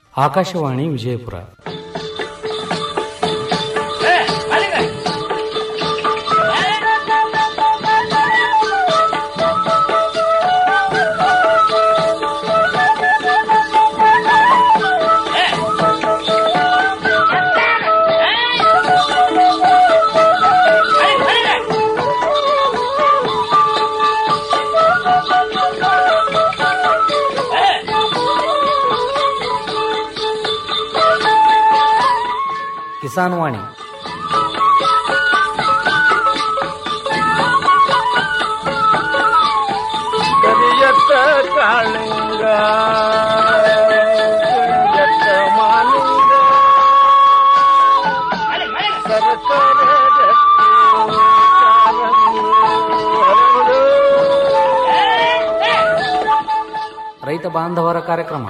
ಆಕಾಶವಾಣಿ ವಿಜಯಪುರ ಕಿಸಾನ್ ವಾಣಿ ಕರಿಯತ್ತ ಕಾಳಿಂಗ ಕರಿಯತ್ತ ಮಾಲಿಂಗ ಸರಸರ ರಕ್ತಿ ಕಾರಂಗಿ ಹರಡು. ರೈತ ಬಾಂಧವರ ಕಾರ್ಯಕ್ರಮ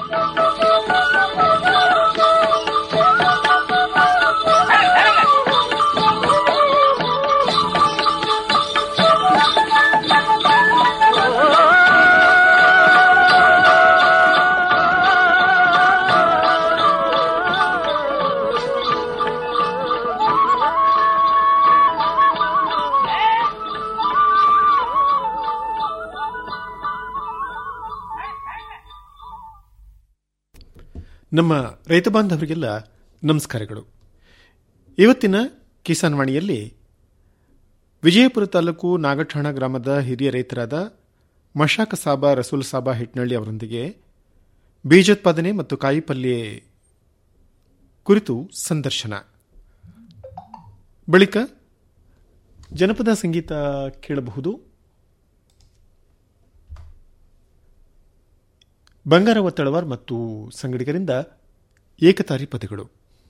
ನಮ್ಮ ರೈತ ಬಾಂಧವರಿಗೆಲ್ಲ ನಮಸ್ಕಾರಗಳು ಇವತ್ತಿನ ಕಿಸಾನ್ ವಾಣಿಯಲ್ಲಿ ವಿಜಯಪುರ ತಾಲೂಕು ನಾಗಠಾಣ ಗ್ರಾಮದ ಹಿರಿಯ ರೈತರಾದ ಮಶಾಕ ಸಾಬ ರಸೂಲ್ ಸಾಬ ಹಿಟ್ನಳ್ಳಿ ಅವರೊಂದಿಗೆ ಬೀಜೋತ್ಪಾದನೆ ಮತ್ತು ಕಾಯಿಪಲ್ಯ ಕುರಿತು ಸಂದರ್ಶನ ಬಳಿಕ ಜನಪದ ಸಂಗೀತ ಕೇಳಬಹುದು ಬಂಗಾರವ ತಳವಾರ್ ಮತ್ತು ಸಂಗಡಿಗರಿಂದ ಏಕತಾರಿ ಪದಗಳು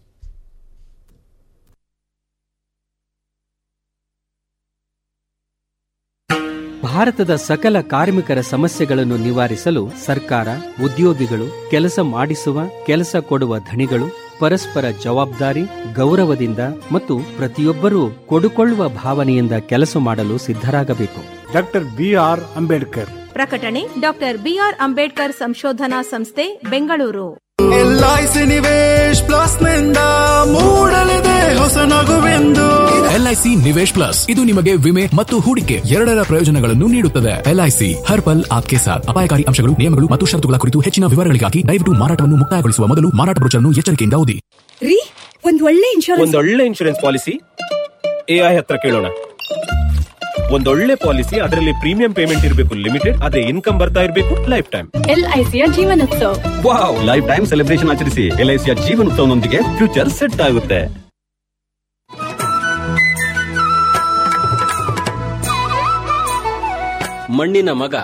ಭಾರತದ ಸಕಲ ಕಾರ್ಮಿಕರ ಸಮಸ್ಯೆಗಳನ್ನು ನಿವಾರಿಸಲು ಸರ್ಕಾರ ಉದ್ಯೋಗಿಗಳು ಕೆಲಸ ಮಾಡಿಸುವ ಕೆಲಸ ಕೊಡುವ ಧಣಿಗಳು ಪರಸ್ಪರ ಜವಾಬ್ದಾರಿ ಗೌರವದಿಂದ ಮತ್ತು ಪ್ರತಿಯೊಬ್ಬರೂ ಕೊಡುಕೊಳ್ಳುವ ಭಾವನೆಯಿಂದ ಕೆಲಸ ಮಾಡಲು ಸಿದ್ಧರಾಗಬೇಕು ಡಾಕ್ಟರ್ ಬಿ ಆರ್ ಅಂಬೇಡ್ಕರ್ ಪ್ರಕಟಣೆ ಡಾಕ್ಟರ್ ಬಿಆರ್ ಅಂಬೇಡ್ಕರ್ ಸಂಶೋಧನಾ ಸಂಸ್ಥೆ ಬೆಂಗಳೂರು ಎಲ್ಐಸಿ ನಿವೇಶ್ ಪ್ಲಸ್ ನಿಂದ ಮೂಡಲಿದೆ ಹೊಸ ನಗುವೆಂದು ಎಲ್ಐಸಿ ನಿವೇಶ್ ಪ್ಲಸ್ ಇದು ನಿಮಗೆ ವಿಮೆ ಮತ್ತು ಹೂಡಿಕೆ ಎರಡರ ಪ್ರಯೋಜನಗಳನ್ನು ನೀಡುತ್ತದೆ ಎಲ್ಐಸಿ ಹರ್ ಪಲ್ ಆಪ್ಕೆ ಸಾಥ್ ಅಪಾಯಕಾರಿ ಅಂಶಗಳು ನಿಯಮಗಳು ಮತ್ತು ಷರತ್ತುಗಳ ಕುರಿತು ಹೆಚ್ಚಿನ ವಿವರಗಳಿಗಾಗಿ ದಯವಿಟ್ಟು ಮಾರಾಟವನ್ನು ಮುಕ್ತಾಯಗೊಳಿಸುವ ಮೊದಲು ಮಾರಾಟ ಬ್ರೋಚರ್ನ್ನು ಎಚ್ಚರಿಕೆಯಿಂದ ಓದಿ ರೀ ಒಂದ್ ಒಳ್ಳೆ ಇನ್ಶೂರೆನ್ಸ್ ಒಂದೊಳ್ಳೆ ಇನ್ಶೂರೆನ್ಸ್ ಪಾಲಿಸಿ ಎಐ ಹತ್ರ ಕೇಳೋಣ ಒಂದೊಳ್ಳೆ ಪಾಲಿಸಿ ಅದರಲ್ಲಿ ಪ್ರೀಮಿಯಂ ಪೇಮೆಂಟ್ ಇರಬೇಕು ಲಿಮಿಟೆಡ್ ಅದೇ ಇನ್ಕಮ್ ಬರ್ತಾ ಇರಬೇಕು ಲೈಫ್ ಟೈಮ್ ಎಲ್ಐಸಿಯ ಜೀವನೋತ್ಸವ ವಾವ್ ಲೈಫ್ ಟೈಮ್ ಸೆಲೆಬ್ರೇಷನ್ ಆಚರಿಸಿ ಎಲ್ಐಸಿಯ ಜೀವನೋತ್ಸವನೊಂದಿಗೆ ಫ್ಯೂಚರ್ ಸೆಟ್ ಆಗುತ್ತೆ ಮಣ್ಣಿನ ಮಗ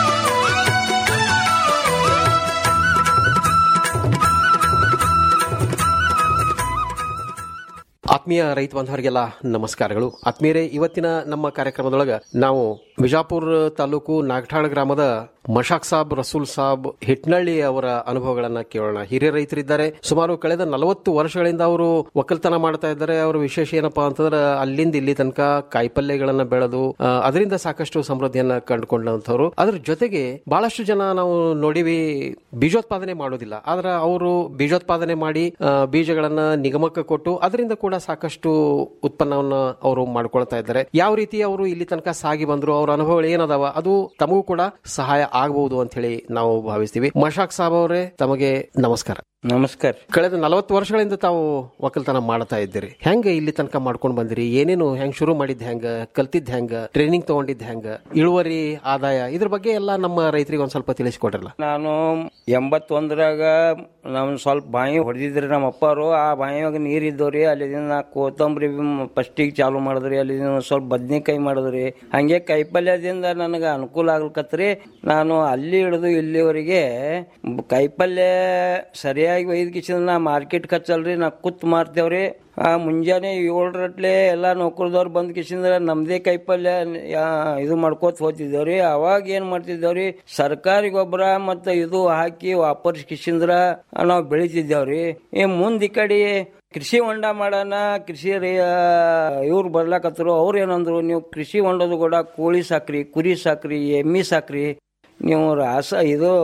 ಆತ್ಮೀಯ ರೈತ ಬಾಂಧವರಿಗೆಲ್ಲ ನಮಸ್ಕಾರಗಳು ಆತ್ಮೀಯರೇ ಇವತ್ತಿನ ನಮ್ಮ ಕಾರ್ಯಕ್ರಮದೊಳಗ ನಾವು ಬಿಜಾಪುರ ತಾಲೂಕು ನಾಗಠಾಣ ಗ್ರಾಮದ ಮಶಾಕ್ ಸಾಬ್ ರಸೂಲ್ ಸಾಬ್ ಹಿಟ್ನಳ್ಳಿ ಅವರ ಅನುಭವಗಳನ್ನ ಕೇಳೋಣ ಹಿರಿಯ ರೈತರಿದ್ದಾರೆ ಸುಮಾರು ಕಳೆದ ನಲವತ್ತು ವರ್ಷಗಳಿಂದ ಅವರು ಒಕ್ಕಲ್ತನ ಮಾಡ್ತಾ ಇದ್ದಾರೆ ಅವರ ವಿಶೇಷ ಏನಪ್ಪಾ ಅಂತಂದ್ರೆ ಅಲ್ಲಿಂದ ಇಲ್ಲಿ ತನಕ ಕಾಯಿಪಲ್ಯಗಳನ್ನ ಬೆಳೆದು ಆ, ಅದರಿಂದ ಸಾಕಷ್ಟು ಸಮೃದ್ಧಿಯನ್ನ ಕಂಡುಕೊಂಡಂತವ್ರು ಅದ್ರ ಜೊತೆಗೆ ಬಹಳಷ್ಟು ಜನ ನಾವು ನೋಡಿವಿ ಬೀಜೋತ್ಪಾದನೆ ಮಾಡೋದಿಲ್ಲ ಆದ್ರೆ ಅವರು ಬೀಜೋತ್ಪಾದನೆ ಮಾಡಿ ಆ, ಬೀಜಗಳನ್ನ ನಿಗಮಕ್ಕೆ ಕೊಟ್ಟು ಅದರಿಂದ ಕೂಡ ಸಾಕಷ್ಟು ಉತ್ಪನ್ನವನ್ನ ಅವರು ಮಾಡ್ಕೊಳ್ತಾ ಇದ್ದಾರೆ ಯಾವ ರೀತಿ ಅವರು ಇಲ್ಲಿ ತನಕ ಸಾಗಿ ಬಂದ್ರು ಅವ್ರ ಅನುಭವಗಳು ಏನದಾವ ಅದು ತಮಗೂ ಕೂಡ ಸಹಾಯ ಆಗಬಹುದು ಅಂತ ಹೇಳಿ ನಾವು ಭಾವಿಸ್ತೀವಿ ಮಶಾಕ್ ಸಾಬ್ ಅವರೇ ತಮಗೆ ನಮಸ್ಕಾರ ನಮಸ್ಕಾರ ಕಳೆದ ನಲವತ್ತು ವರ್ಷಗಳಿಂದ ತಾವು ಒಕ್ಕಲ್ತನ ಮಾಡ್ತಾ ಇದ್ದೀರಿ ಹೆಂಗ ಇಲ್ಲಿ ತನಕ ಮಾಡ್ಕೊಂಡು ಬಂದಿರಿ ಏನೇನು ಹೆಂಗ್ ಶುರು ಮಾಡಿದ್ ಹೆಂಗ ಕಲ್ತಿದ್ ಹೆಂಗ ಟ್ರೈನಿಂಗ್ ತಗೊಂಡಿದ್ ಹೆಂಗ ಇಳುವರಿ ಆದಾಯ ಇದ್ರ ಬಗ್ಗೆ ಎಲ್ಲ ನಮ್ಮ ರೈತರಿಗೆ ಒಂದ್ ಸ್ವಲ್ಪ ತಿಳಿಸ್ಕೊಡ್ರಲ್ಲ ನಾನು ಎಂಬತ್ತೊಂದರಾಗ ನಮ್ ಸ್ವಲ್ಪ ಬಾವಿ ಹೊಡೆದಿದ್ರಿ ನಮ್ಮ ಅಪ್ಪರು ಆ ಬಾವಿಯಾಗ ನೀರ್ ಇದ್ದವ್ರಿ ಅಲ್ಲಿದಿಂದ ನಾ ಕೊತ್ತಂಬರಿ ಫಸ್ಟಿಗೆ ಚಾಲು ಮಾಡಿದ್ರಿ ಅಲ್ಲಿಂದ ಒಂದ್ ಸ್ವಲ್ಪ ಬದ್ನಿಕಾಯಿ ಮಾಡಿದ್ರಿ ಹಂಗೆ ಕೈಪಲ್ಯದಿಂದ ನನಗೆ ಅನುಕೂಲ ಆಗ್ಲಿಕತ್ರಿ ನಾನು ಅಲ್ಲಿ ಹಿಡಿದು ಇಲ್ಲಿವರೆಗೆ ಬ- ಕೈಪಲ್ಯ ಸರಿಯಾಗಿ ಒಯ್ದು ಕಿಸಿದ ನಾ ಮಾರ್ಕೆಟ್ ಖರ್ಚಲ್ರಿ ನಾ ಕೂತ್ ಮಾರ್ತೇವ್ರಿ ಆ ಮುಂಜಾನೆ ಏಳರಟ್ಲೆ ಎಲ್ಲ ನೌಕರದವ್ರು ಬಂದ್ ಕಿಸಿಂದ್ರ ನಮ್ದೇ ಕೈಪಲ್ಯ ಯಾ- ಇದು ಮಾಡ್ಕೋತ ಹೋಗ್ತಿದ್ದೇವ್ರಿ ಅವಾಗ ಏನ್ ಮಾಡ್ತಿದ್ದೇವ್ರಿ ಸರ್ಕಾರಿ ಗೊಬ್ಬರ ಮತ್ತ ಇದು ಹಾಕಿ ವಾಪಸ್ ಕಿಸಿಂದ್ರ ನಾವು ಬೆಳಿತಿದ್ದೇವ್ರಿ ಈ ಮುಂದ್ ಈ ಕಡೆ ಕೃಷಿ ಹೊಂಡ ಮಾಡೋಣ ಕೃಷಿ ಇವ್ರು ಬರ್ಲಾಕತ್ತರು ಅವ್ರು ಏನಂದ್ರು ನೀವು ಕೃಷಿ ಹೊಂಡದ ಕೂಡ ಕೋಳಿ ಸಾಕ್ರಿ ಕುರಿ ಸಾಕ್ರಿ ಎಮ್ಮಿ ಸಾಕ್ರಿ ನೀವು ರಾಸ ಇದು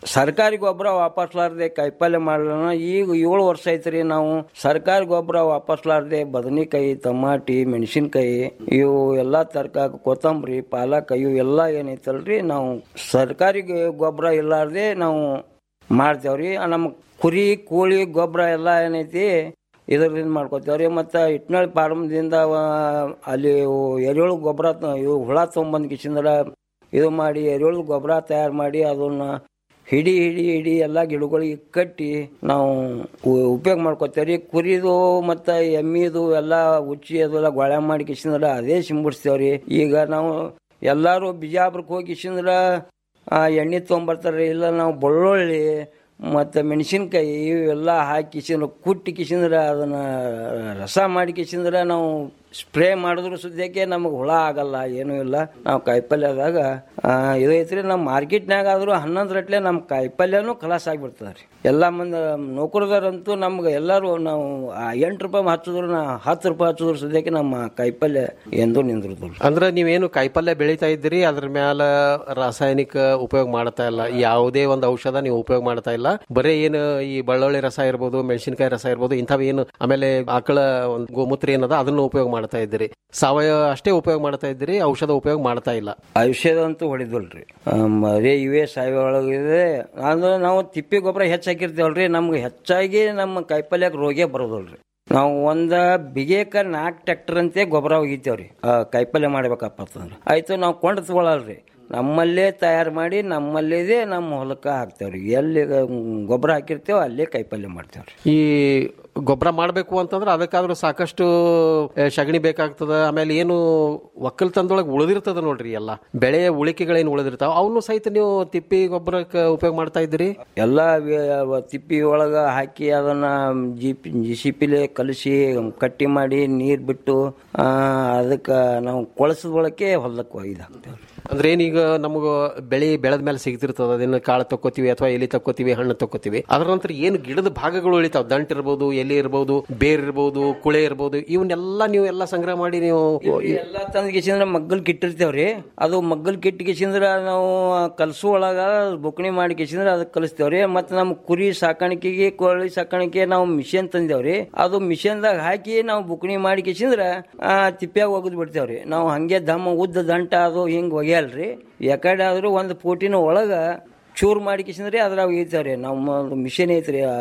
ಸರ್ಕಾರಿ ಗೊಬ್ಬರ ವಾಪಸ್ಲಾರ್ದೆ ಕಾಯಿಪಲ್ಯ ಮಾಡೋಣ ಈಗ ಏಳು ವರ್ಷ ಐತ್ರಿ ನಾವು ಸರ್ಕಾರಿ ಗೊಬ್ಬರ ವಾಪಸ್ಲಾರ್ದೆ ಬದನೆಕಾಯಿ ಟಮಾಟಿ ಮೆಣಸಿನ್ಕಾಯಿ ಇವು ಎಲ್ಲಾ ತರಕಾರಿ ಕೊತ್ತಂಬರಿ ಪಾಲಕ್ ಇವು ಎಲ್ಲ ಏನೈತಲ್ರಿ ನಾವು ಸರ್ಕಾರಿ ಗೊಬ್ಬರ ಇಲ್ಲಾರ್ದೆ ನಾವು ಮಾಡ್ತೇವ್ರಿ ನಮ್ಮ ಕುರಿ ಕೋಳಿ ಗೊಬ್ಬರ ಎಲ್ಲ ಏನೈತಿ ಇದರಿಂದ ಮಾಡ್ಕೋತೇವ್ರಿ ಮತ್ತು ಇಟ್ನಾಳ್ ಫಾರ್ಮ್ದಿಂದ ಅಲ್ಲಿ ಇವು ಎರೆಹುಳು ಗೊಬ್ಬರ ಇವು ಹುಳ ತೊಗೊಂಬಂದು ಕಿಸಿಂದ್ರ ಇದು ಮಾಡಿ ಎರೆಹುಳು ಗೊಬ್ಬರ ತಯಾರು ಮಾಡಿ ಅದನ್ನ ಹಿಡಿ ಹಿಡಿ ಹಿಡಿ ಎಲ್ಲ ಗಿಡಗಳಿಗೆ ಕಟ್ಟಿ ನಾವು ಉ- ಉಪಯೋಗ ಮಾಡ್ಕೋತೇವ್ರಿ ಕುರಿದು ಮತ್ತು ಎಮ್ಮಿದು ಎಲ್ಲ ಉಚ್ಚಿ ಅದೆಲ್ಲ ಗೊಳೆ ಮಾಡಿ ಕಿಸಿಂದ್ರ ಅದೇ ಸಿಂಬಿಡಿಸ್ತೇವ್ರಿ ಈಗ ನಾವು ಎಲ್ಲರೂ ಬಿಜಾಪುರಕ್ಕೆ ಹೋಗಿ ಕಿಸಿಂದ್ರ ಆ, ಎಣ್ಣೆ ತೊಗೊಂಬರ್ತಾರೆ ಇಲ್ಲ ನಾವು ಬೆಳ್ಳುಳ್ಳಿ ಮತ್ತು ಮೆಣಸಿನ್ಕಾಯಿ ಇವೆಲ್ಲ ಹಾಕಿ ಕಿಸಿಂದ್ರ ಕುಟ್ಟಿ ಕಿಸಿಂದ್ರ ಅದನ್ನ ರಸ ಮಾಡಿ ಕಿಸಿಂದ್ರ ನಾವು ಸ್ಪ್ರೇ ಮಾಡಿದ್ರು ಸದ್ಯಕ್ಕೆ ನಮಗೆ ಹುಳ ಆಗಲ್ಲ ಏನೂ ಇಲ್ಲ ನಾವು ಕಾಯಿಪಲ್ಯದಾಗ ಆ, ಇದು ಐತ್ರಿ ನಮ್ಮ ಮಾರ್ಕೆಟ್ನಾಗ ಆದರೂ ಹನ್ನೊಂದು ರಟ್ಲೆ ನಮ್ಮ ಕಾಯಿಪಲ್ಯನೂ ಖಲಾಸ್ ಆಗಿಬಿಡ್ತದೆ ರೀ ಎಲ್ಲ ಮಂದಿ ನೌಕರದಾರಂತೂ ನಮ್ಗೆ ಎಲ್ಲರೂ ನಾವು ಆ ಎಂಟು ರೂಪಾಯಿ ಹಚ್ಚಿದ್ರು ನಾ ಹತ್ತು ರೂಪಾಯಿ ಹಚ್ಚಿದ್ರು ಸದ್ಯಕ್ಕೆ ನಮ್ಮ ಕಾಯಿಪಲ್ಯ ಎಂದೂ ನಿಂದಿರುದಿಲ್ಲ ಅಂದ್ರೆ ನೀವೇನು ಕಾಯಿಪಲ್ಯ ಬೆಳೀತಾ ಇದ್ದೀರಿ ಅದ್ರ ಮ್ಯಾಲ ರಾಸಾಯನಿಕ ಉಪಯೋಗ ಮಾಡ್ತಾ ಇಲ್ಲ ಯಾವುದೇ ಒಂದು ಔಷಧ ನೀವು ಉಪಯೋಗ ಮಾಡ್ತಾ ಇಲ್ಲ ಬರೀ ಏನು ಈ ಬಳ್ಳುಳ್ಳಿ ರಸ ಇರ್ಬೋದು ಮೆಣಸಿನಕಾಯಿ ರಸ ಇರ್ಬೋದು ಇಂಥವು ಏನು ಆಮೇಲೆ ಆಕಳ ಒಂದು ಗೋಮೂತ್ರ ಏನದ ಅದನ್ನು ಉಪಯೋಗ ಮಾಡ್ತಾ ಇದ್ದೀರಿ ಸಾವಯವ ಅಷ್ಟೇ ಉಪಯೋಗ ಮಾಡ್ತಾ ಇದ್ದೀರಿ ಔಷಧ ಉಪಯೋಗ ಮಾಡ್ತಾ ಇಲ್ಲ ಔಷಧ ಅಂತೂ ಹೊಡಿದಲ್ರಿ ಅದೇ ಇವೇ ಸಾವಯವ ಒಳಗಿದೆ ಅಂದ್ರೆ ನಾವು ತಿಪ್ಪಿ ಗೊಬ್ಬರ ಹೆಚ್ಚು ಹಾಕಿರ್ತೇವಲ್ರಿ ನಮ್ಗೆ ಹೆಚ್ಚಾಗಿ ನಮ್ಮ ಕಾಯಿಪಲ್ಯಕ್ಕೆ ರೋಗೇ ಬರೋದಲ್ರಿ ನಾವು ಒಂದ ಬಿಗೇಕ ನಾಲ್ಕು ಟ್ರ್ಯಾಕ್ಟರ್ ಅಂತೆ ಗೊಬ್ಬರ ಒಗಿತೇವ್ರಿ ಆ, ಕಾಯಿಪಲ್ಯ ಮಾಡ್ಬೇಕಪ್ಪ ಅಂತಂದ್ರೆ ಆಯ್ತು ನಾವು ಕೊಂಡು ತಗೊಳಲ್ರಿ ನಮ್ಮಲ್ಲೇ ತಯಾರು ಮಾಡಿ ನಮ್ಮಲ್ಲಿದೆ ನಮ್ಮ ಹೊಲಕ್ಕೆ ಹಾಕ್ತೇವ್ರಿ ಎಲ್ಲಿ ಗೊಬ್ಬರ ಹಾಕಿರ್ತೇವೆ ಅಲ್ಲೇ ಕಾಯಿಪಲ್ಯ ಮಾಡ್ತೇವ್ರಿ ಈ ಗೊಬ್ಬರ ಮಾಡಬೇಕು ಅಂತಂದ್ರೆ ಅದಕ್ಕಾದ್ರೂ ಸಾಕಷ್ಟು ಆ, ಸಗಣಿ ಬೇಕಾಗ್ತದ ಆಮೇಲೆ ಏನು ಒಕ್ಕಲ್ತನದೊಳಗೆ ಉಳಿದಿರ್ತದ ನೋಡ್ರಿ ಎಲ್ಲ ಬೆಳೆಯ ಉಳಿಕೆಗಳೇನು ಉಳಿದಿರ್ತಾವ ಅವನು ಸಹಿತ ನೀವು ತಿಪ್ಪಿ ಗೊಬ್ಬರಕ್ಕೆ ಉಪಯೋಗ ಮಾಡ್ತಾ ಇದ್ದೀರಿ ಎಲ್ಲ ವೆ- ತಿಪ್ಪಿ ಒಳಗ ಹಾಕಿ ಅದನ್ನ ಜಿಪಿ ಜಿಸಿಪಿಲೆ ಕಲಸಿ ಕಟ್ಟಿ ಮಾಡಿ ನೀರ್ ಬಿಟ್ಟು ಆ, ಅದಕ್ಕ ನಾವು ಕೊಳಸದ ಒಳಕ್ಕೆ ಹೊಲಕ್ಕೆ ಒಯ್ದು ಹಾಕ್ತೇವ್ರಿ ಅಂದ್ರೆ ಏನೀಗ ನಮಗ ಬೆಳೆ ಬೆಳೆದ ಮೇಲೆ ಸಿಗ್ತಿರ್ತದ ಅದನ್ನ ಕಾಳು ತಕ್ಕೋತೀವಿ ಅಥವಾ ಎಲೆ ತಕ್ಕೋತೀವಿ ಹಣ್ಣು ತಕ್ಕೋತೀವಿ ಅದರ ನಂತರ ಏನು ಗಿಡದ ಭಾಗಗಳು ಉಳಿತಾವ ದಂಟ್ ಇರ್ಬೋದು ಎಲೆ ಇರ್ಬೋದು ಬೇರ್ ಇರ್ಬೋದು ಕುಳೆ ಇರ್ಬೋದು ಇವನ್ನೆಲ್ಲ ನೀವು ಎಲ್ಲ ಸಂಗ್ರಹ ಮಾಡಿ ನೀವು ಎಲ್ಲ ತಂದ್ ಕಿಸಿಂದ್ರ ಮಗ್ಗಲ್ ಕಿಟ್ಟಿರ್ತೇವ್ರಿ ಅದು ಮಗ್ಗಲ್ ಕಿಟ್ಟು ಕಿಸಿಂದ್ರ ನಾವು ಕಲಸು ಒಳಗ ಬುಕ್ಣಿ ಮಾಡಿ ಕಿಸಿಂದ್ರ ಅದಕ್ಕೆ ಕಲಿಸ್ತೇವ್ರಿ ಮತ್ತೆ ನಮ್ಮ ಕುರಿ ಸಾಕಾಣಿಕೆಗೆ ಕೋಳಿ ಸಾಕಾಣಿಕೆ ನಾವು ಮಿಷನ್ ತಂದೇವ್ರಿ ಅದು ಮಿಷನ್ದಾಗ ಹಾಕಿ ನಾವು ಬುಕ್ಣಿ ಮಾಡಿ ಕಿಸಿಂದ್ರ ಆ, ತಿಪ್ಪ್ಯಾಗ ಒಗದ್ ಬಿಡ್ತೇವ್ರಿ ನಾವು ಹಂಗೆ ದಮ್ಮ ಉದ್ದ ದಂಟ ಅದು ಹಿಂಗ್ ಒಗೆಯಲ್ರಿ ಯಾಕಡೆ ಆದ್ರೂ ಒಂದು ಪೋಟಿನ ಒಳಗ ಚೂರ್ ಮಾಡಿ ಕಿಸಿಂದ್ರಿ ಅದ್ರಾಗ ಒಗಿತೇವ್ರಿ ನಮ್ಮ ಮಿಷನ್ ಐತ್ರಿ ಆ,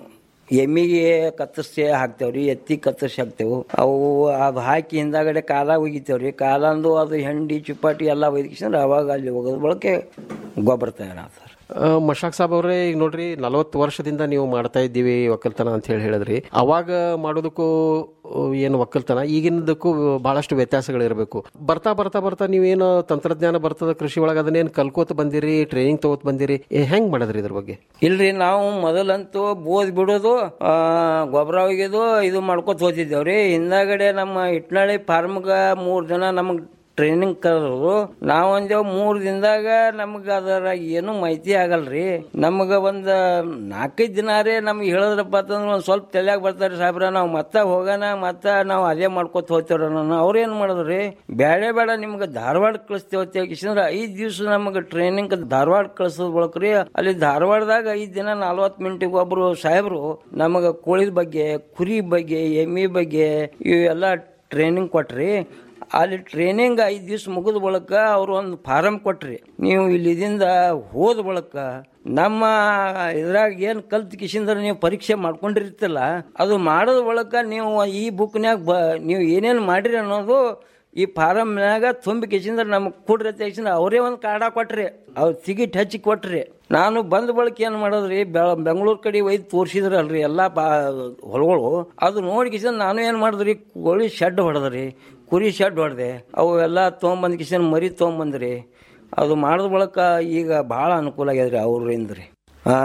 ಎಮ್ಮಿಗೆ ಕತ್ತರಿಸಿ ಹಾಕ್ತೇವ್ರಿ ಎತ್ತಿ ಕತ್ತರಿಸಿ ಹಾಕ್ತೇವು ಅವು ಅದು ಹಾಕಿ ಹಿಂದಾಗಡೆ ಕಾಲ ಒಗಿತೇವ್ರಿ ಕಾಲಂದು ಅದು ಹೆಂಡಿ ಚುಪ್ಪಾಟಿ ಎಲ್ಲ ಒಯ್ದಿಕ್ಸಂದ್ರೆ ಅವಾಗ ಅಲ್ಲಿ ಹೋಗೋದ್ ಬಳಕೆ ಗೊಬ್ಬರ ತಯಾರಾಗ್ತಾರೆ ಆ, ಮಶಾಕ್ ಸಾಬ್ ಅವರೇ ಈಗ ನೋಡ್ರಿ ನಲವತ್ತು ವರ್ಷದಿಂದ ನೀವು ಮಾಡ್ತಾ ಇದ್ದೀವಿ ಒಕ್ಕಲ್ತನ ಅಂತ ಹೇಳಿ ಹೇಳಿದ್ರಿ ಅವಾಗ ಮಾಡೋದಕ್ಕೂ ಆ, ಏನು ಒಕ್ಕಲ್ತನ ಈಗಿನದಕ್ಕೂ ಬಹಳಷ್ಟು ವ್ಯತ್ಯಾಸಗಳಿರಬೇಕು ಬರ್ತಾ ಬರ್ತಾ ಬರ್ತಾ ನೀವೇನು ತಂತ್ರಜ್ಞಾನ ಬರ್ತದ ಕೃಷಿ ಒಳಗೆ ಅದನ್ನೇನು ಕಲ್ಕೋತ ಬಂದಿರಿ ಟ್ರೈನಿಂಗ್ ತಗೋತ ಬಂದಿರಿ ಏ, ಹೆಂಗ್ ಮಾಡಿದ್ರಿ ಇದ್ರ ಬಗ್ಗೆ ಇಲ್ರಿ ನಾವು ಮೊದಲಂತೂ ಬೋದ್ ಬಿಡೋದು ಆ, ಗೊಬ್ಬರ ಒಗೆದು ಇದು ಮಾಡ್ಕೊತ ಹೋತಿದ್ದೇವ್ರಿ ಹಿಂದಾಗಡೆ ನಮ್ಮ ಇಟ್ನಾಳಿ ಫಾರ್ಮ್ಗ ಮೂರ್ ಜನ ನಮಗ್ ಟ್ರೈನಿಂಗ್ ಕರೆದ್ರು ನಾವ್ ಅಂದೇವ್ ಮೂರ್ ದಿನದಾಗ ನಮಗ ಅದರ ಏನು ಮಾಹಿತಿ ಆಗಲ್ರಿ ನಮಗ ಒಂದ್ ನಾಲ್ಕೈದು ದಿನ ರೀ ನಮ್ಗೆ ಹೇಳಿದ್ರಪ್ಪ ಅಂತಂದ್ರೆ ಒಂದ್ ಸ್ವಲ್ಪ ತಲೆಯಾಗ ಬರ್ತಾರೆ ಸಾಹೇಬ್ರ ನಾವು ಮತ್ತೆ ಹೋಗೋಣ ಮತ್ತೆ ನಾವು ಅದೇ ಮಾಡ್ಕೊತ ಹೋಗ್ತೇವ್ರ ನಾನು ಅವ್ರೇನ್ ಮಾಡಿದ್ರಿ ಬೇಡ ಬೇಡ ನಿಮ್ಗೆ ಧಾರವಾಡ ಕಳಿಸ್ತೇವೆ ಅಂತೇಳಿಸಿಂದ್ರ ಐದ್ ದಿವ್ಸ ನಮಗೆ ಟ್ರೈನಿಂಗ್ ಧಾರವಾಡ ಕಳ್ಸೋದ್ ಬಳಕ್ರಿ ಅಲ್ಲಿ ಧಾರವಾಡದಾಗ ಐದ್ ದಿನ ನಲ್ವತ್ ಮಿನಿಟಿಗೆ ಒಬ್ರು ಸಾಹೇಬ್ರು ನಮಗ ಕೋಳಿದ ಬಗ್ಗೆ ಕುರಿ ಬಗ್ಗೆ ಎಮ್ಮಿ ಬಗ್ಗೆ ಇವೆಲ್ಲ ಟ್ರೈನಿಂಗ್ ಕೊಟ್ರಿ ಅಲ್ಲಿ ಟ್ರೈನಿಂಗ್ ಐದು ದಿವ್ಸ ಮುಗಿದ ಬಳಕ ಅವ್ರು ಒಂದು ಫಾರಂ ಕೊಟ್ರಿ ನೀವು ಇಲ್ಲಿದಿಂದ ಹೋದ ಬಳಕ ನಮ್ಮ ಇದ್ರಾಗ ಏನು ಕಲ್ತ್ ಕಿಸಿಂದ್ರ ನೀವು ಪರೀಕ್ಷೆ ಮಾಡ್ಕೊಂಡಿರ್ತಿಲ್ಲ ಅದು ಮಾಡೋದ ಬಳಕ ನೀವು ಈ ಬುಕ್ನ್ಯಾಗ ಬ ನೀವು ಏನೇನು ಮಾಡಿರಿ ಅನ್ನೋದು ಈ ಫಾರಮ್ನ್ಯಾಗ ತುಂಬಿ ಕಿಸಿಂದ್ರ ನಮ್ಗೆ ಕೊಡ್ರಿ ಅಂತ ಹೇಳಿಸಿಂದ್ರ ಅವರೇ ಒಂದು ಕಾಡ ಕೊಟ್ರಿ ಅವ್ರು ಟಿಕೆಟ್ ಹಚ್ಚಿ ಕೊಟ್ರಿ ನಾನು ಬಂದ ಬಳಕ ಏನು ಮಾಡೋದ್ರಿ ಬೆ- ಬೆಂಗಳೂರು ಕಡೆ ಒಯ್ದು ತೋರಿಸಿದ್ರಲ್ರಿ ಎಲ್ಲ ಬಾ ಹೊಲಗಳು ಅದು ನೋಡಿ ಕಿಸಿಂದ್ರ ನಾನು ಏನು ಮಾಡಿದ್ರಿ ಕೋಳಿ ಶೆಡ್ ಹೊಡೆದ್ರಿ ಕುರಿ ಶೆಡ್ ಹೊಡೆದೆ ಅವು ಎಲ್ಲ ತೊಗೊಂಬಂದು ಕಿಸಿನ ಮರಿ ತೊಗೊಂಬಂದ್ರಿ ಅದು ಮಾಡಿದ ಬಳಕ ಈಗ ಭಾಳ ಅನುಕೂಲ ಆಗ್ಯದ್ರಿ ಅವ್ರಿಂದ ರೀ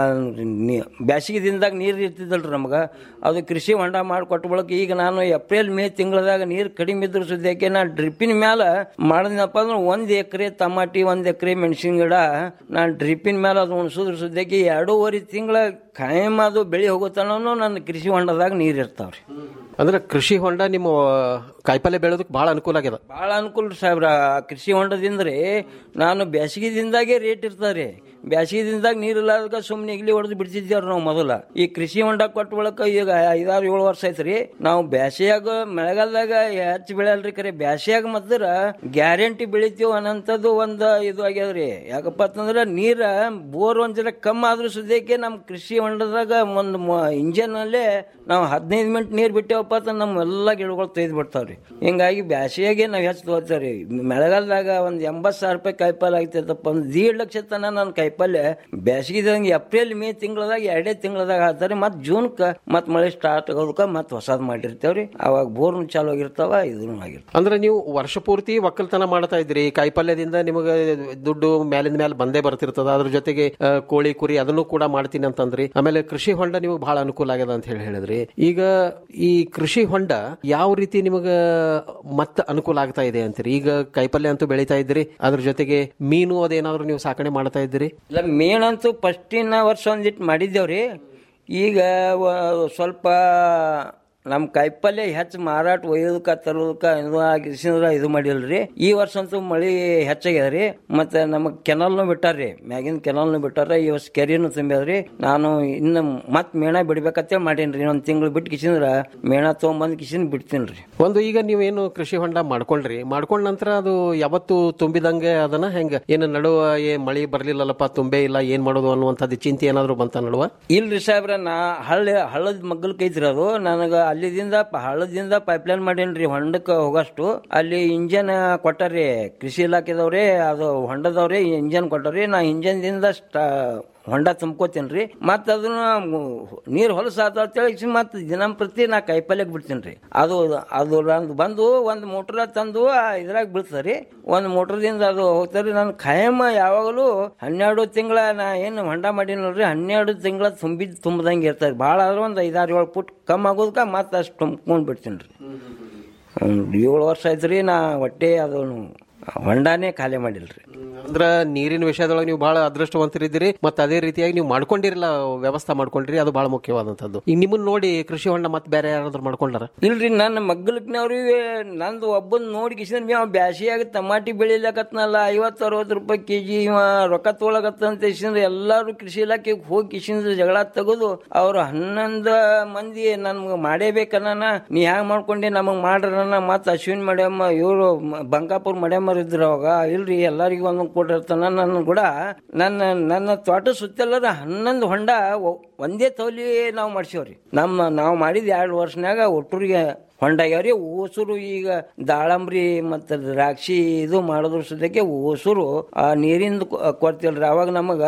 ಬ್ಯಾಸಿಗೆ ದಿನದಾಗ ನೀರು ಇರ್ತಿದ್ದಲ್ರಿ ನಮ್ಗೆ ಅದು ಕೃಷಿ ಹೊಂಡ ಮಾಡಿ ಕೊಟ್ಟ ಬಳಕ ಈಗ ನಾನು ಏಪ್ರಿಲ್ ಮೇ ತಿಂಗಳದಾಗ ನೀರು ಕಡಿಮೆ ಇದ್ರ ಸದ್ಯಕ್ಕೆ ನಾ ಡ್ರಿಪ್ಪಿನ ಮ್ಯಾಲ ಮಾಡಿದ್ನಪ್ಪ ಅಂದ್ರೆ ಒಂದು ಎಕರೆ ಟಮಾಟಿ ಒಂದು ಎಕರೆ ಮೆಣಸಿನ ಗಿಡ ನಾನು ಡ್ರಿಪ್ಪಿನ ಮೇಲೆ ಅದು ಉಣಿಸೋದ್ರ ಸದ್ಯಕ್ಕೆ ಎರಡೂವರೆ ತಿಂಗಳ ಕಾಯಂ ಅದು ಬೆಳೆ ಹೋಗುತ್ತಾನೂ ನನ್ನ ಕೃಷಿ ಹೊಂಡದಾಗ ನೀರು ಇರ್ತಾವ್ರಿ ಅಂದ್ರೆ ಕೃಷಿ ಹೊಂಡ ನಿಮ್ಮ ಕಾಯಿಪಲ್ಯ ಬೆಳೆಯೋದಕ್ಕೆ ಬಹಳ ಅನುಕೂಲ ಆಗ್ಯದ ಭಾಳ ಅನುಕೂಲ ರೀ ಸಾಹೇಬ್ರ ಕೃಷಿ ಹೊಂಡದಿಂದ್ರಿ ನಾನು ಬೇಸಿಗೆ ದಿನದಾಗೆ ರೇಟ್ ಇರ್ತಾರೆ ಬ್ಯಾಸಿಗಿದಿಂದಾಗ ನೀರ್ ಇಲ್ಲದಾಗ ಸುಮ್ನೆ ಇಗ್ಲಿ ಹೊಡೆದು ಬಿಡ್ತಿದ್ದೇವ್ರಿ ನಾವು ಮೊದಲ ಈ ಕೃಷಿ ಹೊಂಡ ಕೊಟ್ಟ ಬಳಕ ಈಗ ಐದಾರು ಏಳು ವರ್ಷ ಐತ್ರಿ ನಾವು ಬ್ಯಾಸಿಯಾಗ ಮಳೆಗಾಲದಾಗ ಹೆಚ್ಚು ಬೆಳೆಯಲ್ರಿ ಕರೆ ಬ್ಯಾಸಿಯಾಗ ಮದ್ರ ಗ್ಯಾರಂಟಿ ಬೆಳಿತೀವಿ ಅನ್ನಂಥದ್ದು ಒಂದ್ ಇದು ಆಗ್ಯದ್ರಿ ಯಾಕಪ್ಪ ಅಂತಂದ್ರ ನೀರ ಬೋರ್ ಒಂದ್ ಜರ ಕಮ್ಮಿ ಆದ್ರೂ ಸುದ್ಯಕ್ಕೆ ನಮ್ ಕೃಷಿ ಹೊಂಡದಾಗ ಒಂದ್ ಇಂಜನ್ ಅಲ್ಲೇ ನಾವು ಹದಿನೈದು ಮಿನಿಟ್ ನೀರ್ ಬಿಟ್ಟೇವಪ್ಪ ಅಂತ ನಮ್ಮ ಎಲ್ಲಾ ಗಿಡಗಳು ತೆಗೆದು ಬಿಡ್ತಾವ್ರಿ ಹಿಂಗಾಗಿ ಬ್ಯಾಸಿಯಾಗೆ ನಾವ್ ಹೆಚ್ಚು ತಗೋತೀವ್ರಿ ಮಳೆಗಾಲದಾಗ ಒಂದ್ ಎಂಬತ್ ಸಾವಿರ ರೂಪಾಯಿ ಕಾಯಿಪಲ್ಲೆ ಆಗ್ತೈತಪ್ಪ ಒಂದ್ ದೀಡ್ ಲಕ್ಷ ತನ ನನ್ನ ಕಾಯಿಪಲ್ಲೆ ಬ್ಯಾಸಿಗಿದಂಗೆ ಏಪ್ರಿಲ್ ಮೇ ತಿಂಗಳದಾಗ ಎರಡೇ ತಿಂಗಳದಾಗ ಹಾಕ್ತಾರೆ ಮತ್ ಜೂನ್ಕ ಮತ್ ಮಳೆ ಸ್ಟಾರ್ಟ್ ಆಗೋದಕ್ಕ ಮತ್ ಹೊಸದ್ ಮಾಡಿರ್ತೇವ್ರಿ ಅವಾಗ ಬೋರ್ನು ಚಾಲು ಆಗಿರ್ತಾವ ಇದನ್ನು ಆಗಿರ್ತಾವ ಅಂದ್ರೆ ನೀವು ವರ್ಷ ಪೂರ್ತಿ ಒಕ್ಕಲ್ತನ ಮಾಡ್ತಾ ಇದ್ರಿ ಕಾಯಿಪಲ್ಯದಿಂದ ನಿಮಗೆ ದುಡ್ಡು ಮ್ಯಾಲಿಂದ ಮೇಲೆ ಬಂದೇ ಬರ್ತಿರ್ತದ ಅದ್ರ ಜೊತೆಗೆ ಆ, ಕೋಳಿ ಕುರಿ ಅದನ್ನು ಕೂಡ ಮಾಡ್ತೀನಿ ಅಂತಂದ್ರಿ ಆಮೇಲೆ ಕೃಷಿ ಹೊಂಡ ನಿಮಗೆ ಬಹಳ ಅನುಕೂಲ ಆಗ್ಯದ ಅಂತ ಹೇಳಿ ಹೇಳಿದ್ರಿ ಈಗ ಈ ಕೃಷಿ ಹೊಂಡ ಯಾವ ರೀತಿ ನಿಮಗ ಮತ್ತೆ ಅನುಕೂಲ ಆಗ್ತಾ ಇದೆ ಅಂತೀರಿ ಈಗ ಕಾಯಿಪಲ್ಯ ಅಂತೂ ಬೆಳಿತಾ ಇದ್ರಿ ಅದ್ರ ಜೊತೆಗೆ ಮೀನು ಅದೇನಾದ್ರು ನೀವು ಸಾಕಣೆ ಮಾಡ್ತಾ ಇದ್ರಿ ಇಲ್ಲ ಮೇನ್ ಅಂತೂ ಫಸ್ಟಿನ ವರ್ಷ ಒಂದಿಟ್ಟು ಮಾಡಿದ್ದೇವ್ರಿ ಈಗ ವ- ಸ್ವಲ್ಪ ನಮ್ಮ ಕಾಯಿಪಲ್ಯ ಹೆಚ್ಚು ಮಾರಾಟ ಒಯ್ಯೋದಕ್ಕ ತರೋದಕ್ಕ ಇದು ಆಗಿಸಿದ್ರ ಇದು ಮಾಡಿಲ್ರಿ ಈ ವರ್ಷ ಅಂತೂ ಮಳಿ ಹೆಚ್ಚಾಗ್ಯದ್ರಿ ಮತ್ತೆ ನಮಗ್ ಕೆನಲ್ನು ಬಿಟ್ಟಾರ್ರಿ ಮ್ಯಾಗಿನ ಕೆನಲ್ನು ಬಿಟ್ಟಾರ ಈ ವರ್ಷ ಕೆರಿನು ತುಂಬ್ಯಾದ್ರಿ ನಾನು ಇನ್ನು ಮತ್ ಮೇಣ ಬಿಡ್ಬೇಕಂತೇಳಿ ಮಾಡೀನ್ರಿ ಒಂದ್ ತಿಂಗಳು ಬಿಟ್ಟು ಕಿಸಿಂದ್ರ ಮೇಣ ತೊಗೊಂಬಂದ್ ಕಿಸಿನ್ ಬಿಡ್ತೀನ್ರಿ ಒಂದು ಈಗ ನೀವೇನು ಕೃಷಿ ಹೊಂಡ ಮಾಡ್ಕೊಂಡ್ರಿ ಮಾಡ್ಕೊಂಡ ನಂತರ ಅದು ಯಾವತ್ತು ತುಂಬಿದಂಗೆ ಅದನ್ನ ಹೆಂಗ ಏನು ನಡುವ ಏ ಮಳಿ ಬರ್ಲಿಲ್ಲಲ್ಲಪ್ಪ ತುಂಬೇ ಇಲ್ಲ ಏನ್ ಮಾಡೋದು ಅನ್ನುವಂಥದ್ದು ಚಿಂತೆ ಏನಾದ್ರು ಬಂತ ನಡುವ ಇಲ್ರಿ ಸಾಹೇಬ್ರ ನಾ ಹಳ್ಳಿ ಹಳ್ಳದ ಮಗ್ಗಲ್ ಕೈತ್ರಿ ಅದು ನನಗ ಅಲ್ಲಿದಿಂದ ಪ- ಹಳ್ಳದಿಂದ ಪೈಪ್ಲೈನ್ ಮಾಡೇನ್ರಿ ಹೊಂಡಕ್ಕೆ ಹೋಗಷ್ಟು ಅಲ್ಲಿ ಇಂಜನ್ ಕೊಟ್ಟಾರ್ರಿ ಕೃಷಿ ಇಲಾಖೆದವ್ರಿ ಅದು ಹೊಂಡದವ್ರಿ ಇಂಜನ್ ಕೊಟ್ಟಾರ್ರಿ ನಾ ಇಂಜನ್ದಿಂದ ಸ್ಟಾ ಹೊಂಡ ತುಂಬ್ಕೋತೀನ್ರಿ ಮತ್ತ ಅದನ್ನ ನೀರ್ ಹೊಲಸ ಅಂತೇಳಿ ಮತ್ ದಿನಂಪ್ರತಿ ನಾ ಕೈಪಲ್ಯಕ್ ಬಿಡ್ತೀನ್ರಿ ಅದು ಅದು ನಂದು ಬಂದು ಒಂದ್ ಮೋಟ್ರ ತಂದು ಆ ಇದ್ರಾಗ ಬೀಳ್ತದ್ರಿ ಒಂದ್ ಮೋಟ್ರದಿಂದ ಅದು ಹೋಗ್ತಾರ್ರಿ ನಾನು ಖಾಯಂ ಯಾವಾಗಲೂ ಹನ್ನೆರಡು ತಿಂಗಳ ನಾ ಏನು ಹೊಂಡ ಮಾಡೀನಲ್ರಿ ಹನ್ನೆರಡು ತಿಂಗಳ ತುಂಬಿದ್ ತುಂಬದಂಗೆ ಇರ್ತಾರೆ ಭಾಳ ಆದ್ರೆ ಒಂದ್ ಐದಾರು ಏಳು ಫುಟ್ ಕಮ್ಮಿ ಆಗೋದಕ್ಕ ಮತ್ತೆ ಅಷ್ಟು ತುಂಬ್ಕೊಂಡ್ ಬಿಡ್ತೀನ್ರಿ ಹ್ಮ್, ಏಳು ವರ್ಷ ಆಯ್ತ್ರಿ ನಾ ಒಟ್ಟೆ ಅದನ್ನು ಹೊಂಡಾನೇ ಖಾಲಿ ಮಾಡಿಲ್ರಿ ಅಂದ್ರ ನೀರಿನ ವಿಷಯದೊಳಗೆ ನೀವು ಬಹಳ ಅದೃಷ್ಟವಂತರಿದ್ದೀರಿ ಮತ್ತೆ ಅದೇ ರೀತಿಯಾಗಿ ನೀವು ಮಾಡ್ಕೊಂಡಿರಲ್ಲ ವ್ಯವಸ್ಥೆ ಮಾಡ್ಕೊಂಡ್ರಿ ಅದು ಬಹಳ ಮುಖ್ಯವಾದಂತದ್ದು ಈಗ ನಿಮ್ಮನ್ನ ನೋಡಿ ಕೃಷಿ ಹೊಂಡ ಮತ್ತೆ ಬೇರೆ ಯಾರಾದ್ರೂ ಮಾಡ್ಕೊಂಡಾರ ಇಲ್ರಿ ನನ್ನ ಮಗ್ಗಲಕ್ನವ್ರಿಗೆ ನಂದು ಒಬ್ಬನ್ ನೋಡಿ ಕಿಶನ್ ಅವ ಬ್ಯಾಸಿಯಾಗ ಟಮಾಟಿ ಬೆಳಿಲಕತ್ನಲ್ಲ ಐವತ್ತು ಅರವತ್ತು ರೂಪಾಯಿ ಕೆಜಿ ಇವ ರೊಕ್ಕ ತೊಗೊಳಕತ್ತಂತ ಕಿಶಂದ್ರ ಎಲ್ಲಾರು ಕೃಷಿ ಇಲಾಖೆಗೆ ಹೋಗಿ ಕಿಶಂದ್ರ ಜಗಳ ತೆಗೆದು ಅವ್ರು ಹನ್ನೊಂದು ಮಂದಿ ನನ್ಗೆ ಮಾಡೇಬೇಕನ್ನ ನೀ ಹ್ಯಾಂಗ ಮಾಡ್ಕೊಂಡೆ ನಮಗ್ ಮಾಡ್ರನ್ನ ಮತ್ತ ಅಶ್ವಿನ್ ಮಡ್ಯಮ್ಮ ಇವರು ಬಂಕಾಪುರ್ ಮಡ್ಯಮ್ಮರ್ ಇದ್ರು ಅವಾಗ ಇಲ್ರಿ ಎಲ್ಲರಿಗೂ ಒಂದೊಂದು ಕೊಟ್ಟಿರ್ತಾನ ನನ್ನ ಕೂಡ ನನ್ನ ನನ್ನ ತೋಟ ಸುತ್ತೆಲ್ಲರ ಹನ್ನೊಂದು ಹೊಂಡ ಒ- ಒಂದೇ ತೌಲಿ ನಾವು ಮಾಡ್ಸೇವ್ರಿ ನಮ್ಮ ನಾವು ಮಾಡಿದ ಎರಡು ವರ್ಷನ್ಯಾಗ ಒಟ್ಟೂರಿಗೆ ಹೊಂಡ ಆಗ್ಯಾವ್ರಿ ಓಸೂರು ಈಗ ದಾಳಂಬ್ರಿ ಮತ್ತು ದ್ರಾಕ್ಷಿ ಇದು ಮಾಡಿದ್ರ ಸದ್ಯಕ್ಕೆ ಓಸೂರು ಆ ನೀರಿಂದ ಕೊಡ್ತಿಲ್ರಿ ಅವಾಗ ನಮಗ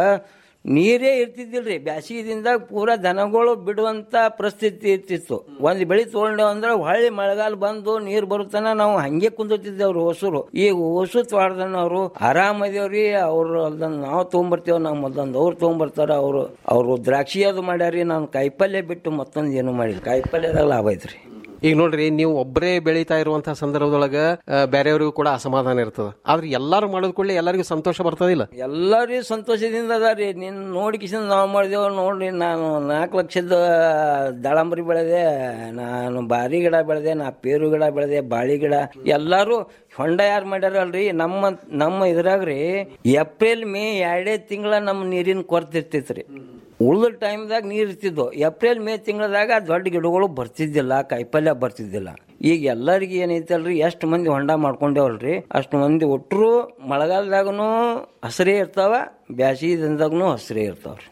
ನೀರೇ ಇರ್ತಿದ್ದಿಲ್ರಿ ಬ್ಯಾಸಿಗಿದಿಂದ ಪೂರಾ ದನಗಳು ಬಿಡುವಂತ ಪರಿಸ್ಥಿತಿ ಇರ್ತಿತ್ತು ಒಂದ್ ಬೆಳಿ ತಗೊಂಡೇವ್ ಅಂದ್ರೆ ಹೊಳ್ಳಿ ಮಳೆಗಾಲ ಬಂದು ನೀರ್ ಬರುತ್ತಾನ ನಾವು ಹಂಗೆ ಕುಂದಿರ್ತಿದ್ದೇವ್ರಿ ಹೊಸರು ಈಗ ಹೊಸು ತೋಟದನವ್ರು ಆರಾಮದೇವ್ರಿ ಅವ್ರು ಅಲ್ದನ್ ನಾವು ತೊಗೊಂಬರ್ತೇವ್ ನಾವು ಮೊದಲೊಂದು ಅವ್ರು ತೊಗೊಂಬರ್ತಾರ ಅವ್ರು ಅವ್ರು ದ್ರಾಕ್ಷಿ ಅದು ಮಾಡ್ಯಾರಿ ನಾನು ಕಾಯಿಪಲ್ಯ ಬಿಟ್ಟು ಮತ್ತೊಂದು ಏನು ಮಾಡಿಲ್ಲ ಕಾಯಿಪಲ್ಯದಾಗ ಲಾಭ ಐತ್ರಿ ಈಗ ನೋಡ್ರಿ ನೀವು ಒಬ್ಬರೇ ಬೆಳೀತಾ ಇರುವಂತಹ ಸಂದರ್ಭದೊಳಗ ಆ, ಬೇರೆಯವರಿಗೂ ಕೂಡ ಅಸಮಾಧಾನ ಇರ್ತದ ಆದ್ರೆ ಎಲ್ಲಾರು ಮಾಡೋದ್ ಕೂಡಲೇ ಎಲ್ಲರಿಗೂ ಸಂತೋಷ ಬರ್ತದಿಲ್ಲ ಎಲ್ಲರಿಗೂ ಸಂತೋಷದಿಂದ ಅದಾರಿ ನೀನ್ ನೋಡಿ ಕಿಶನ್ ನಾವು ಮಾಡಿದೆವು ನೋಡ್ರಿ ನಾನು ನಾಲ್ಕು ಲಕ್ಷದ ದಾಳಂಬರಿ ಬೆಳೆದೆ ನಾನು ಬಾರಿ ಗಿಡ ಬೆಳೆದೆ ನಾ ಪೇರು ಗಿಡ ಬೆಳೆದೆ ಬಾಳಿ ಗಿಡ ಎಲ್ಲಾರು ಹೊಂಡ ಯಾರು ಮಾಡ್ಯಾರಲ್ರಿ ನಮ್ಮ ನಮ್ಮ ಇದ್ರಾಗ್ರಿ ಏಪ್ರಿಲ್ ಮೇ ಎರಡೇ ತಿಂಗಳ ನಮ್ಮ ನೀರಿನ ಕೊರತೆ ಇರ್ತೈತ್ರಿ ಉಳಿದ ಟೈಮ್ದಾಗ ನೀರು ಇರ್ತಿದ್ವು ಏಪ್ರಿಲ್ ಮೇ ತಿಂಗಳದಾಗ ದೊಡ್ಡ ಗಿಡಗಳು ಬರ್ತಿದ್ದಿಲ್ಲ ಕಾಯಿಪಲ್ಯ ಬರ್ತಿದ್ದಿಲ್ಲ ಈಗ ಎಲ್ಲರಿಗೆ ಏನೈತಲ್ರಿ ಎಷ್ಟು ಮಂದಿ ಹೊಂಡ ಮಾಡ್ಕೊಂಡೇವಲ್ರಿ ಅಷ್ಟು ಮಂದಿ ಒಟ್ಟರು ಮಳೆಗಾಲದಾಗನು ಹಸಿರೇ ಇರ್ತಾವ ಬ್ಯಾಸಿಗೆ ದಿನದಾಗನು ಹಸಿರೇ ಇರ್ತಾವ್ರಿ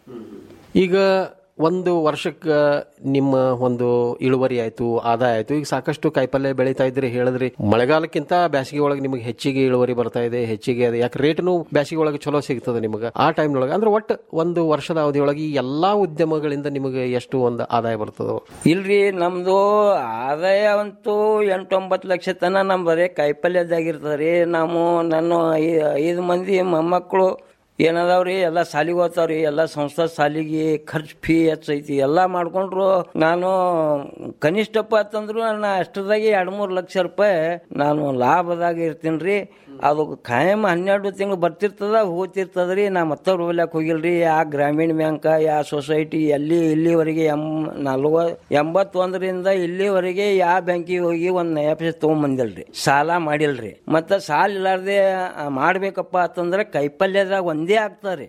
ಈಗ ಒಂದು ವರ್ಷಕ್ಕೆ ನಿಮ್ಮ ಒಂದು ಇಳುವರಿ ಆಯ್ತು ಆದಾಯ ಆಯ್ತು ಈಗ ಸಾಕಷ್ಟು ಕಾಯಿಪಲ್ಯ ಬೆಳೀತಾ ಇದ್ರಿ ಹೇಳಿದ್ರಿ ಮಳೆಗಾಲಕ್ಕಿಂತ ಬೇಸಿಗೆ ಒಳಗೆ ನಿಮಗೆ ಹೆಚ್ಚಿಗೆ ಇಳುವರಿ ಬರ್ತಾ ಇದೆ ಹೆಚ್ಚಿಗೆ ಅದು ಯಾಕೆ ರೇಟ್ನು ಬೇಸಿಗೆ ಒಳಗೆ ಚಲೋ ಸಿಗ್ತದೆ ನಿಮಗೆ ಆ ಟೈಮ್ನೊಳಗೆ ಅಂದ್ರೆ ಒಟ್ಟು ಒಂದು ವರ್ಷದ ಅವಧಿಯೊಳಗೆ ಈ ಎಲ್ಲಾ ಉದ್ಯಮಗಳಿಂದ ನಿಮಗೆ ಎಷ್ಟು ಒಂದು ಆದಾಯ ಬರ್ತದೋ ಇಲ್ರಿ ನಮ್ದು ಆದಾಯ ಅಂತೂ ಎಂಟೊಂಬತ್ತು ಲಕ್ಷ ತನ ನಮ್ ಬರೀ ಕಾಯಿಪಲ್ಯದಾಗಿರ್ತದ್ರಿ ನಾವು ನನ್ನ ಐ- ಐದು ಮಂದಿ ಮೊಮ್ಮಕ್ಕಳು ಏನದಾವ್ರಿ ಎಲ್ಲ ಸಾಲಿಗೆ ಹೋಗ್ತಾವ್ರಿ ಎಲ್ಲ ಸಂಸ್ಥಾ ಸಾಲಿಗೆ ಖರ್ಚು ಫೀ ಹೆಚ್ಚೈತಿ ಎಲ್ಲ ಮಾಡ್ಕೊಂಡ್ರು ನಾನು ಕನಿಷ್ಠಪ್ಪ ಅಂತಂದ್ರು ನನ್ನ ಅಷ್ಟದಾಗಿ ಎರಡು ಮೂರು ಲಕ್ಷ ರೂಪಾಯಿ ನಾನು ಲಾಭದಾಗ ಇರ್ತೀನಿ ರೀ ಅದು ಖಾಯಂ ಹನ್ನೆರಡು ತಿಂಗಳು ಬರ್ತಿರ್ತದ ಹೋಗ್ತಿರ್ತದ್ರಿ ನಾ ಮತ್ತವ್ರು ಹೋಗ್ಲಕ್ ಹೋಗಿಲ್ರಿ ಯಾ ಗ್ರಾಮೀಣ ಬ್ಯಾಂಕ್ ಯಾ ಸೊಸೈಟಿ ಎಲ್ಲಿ ಇಲ್ಲಿವರೆಗೆ ಎಂ ನಲ್ವ ಎಂಬತ್ತೊಂದರಿಂದ ಇಲ್ಲಿವರೆಗೆ ಯಾ ಬ್ಯಾಂಕಿಗೆ ಹೋಗಿ ಒಂದ್ ನಯ ಪೈಸೆ ತೊಗೊಂಬಂದಿಲ್ರಿ ಸಾಲ ಮಾಡಿಲ್ರಿ ಮತ್ತ ಸಾಲ ಇಲ್ಲಾರ್ದೆ ಆ, ಮಾಡ್ಬೇಕಪ್ಪ ಅಂತಂದ್ರೆ ಕೈಪಲ್ಯದಾಗ ಒಂದೇ ಆಗ್ತಾರಿ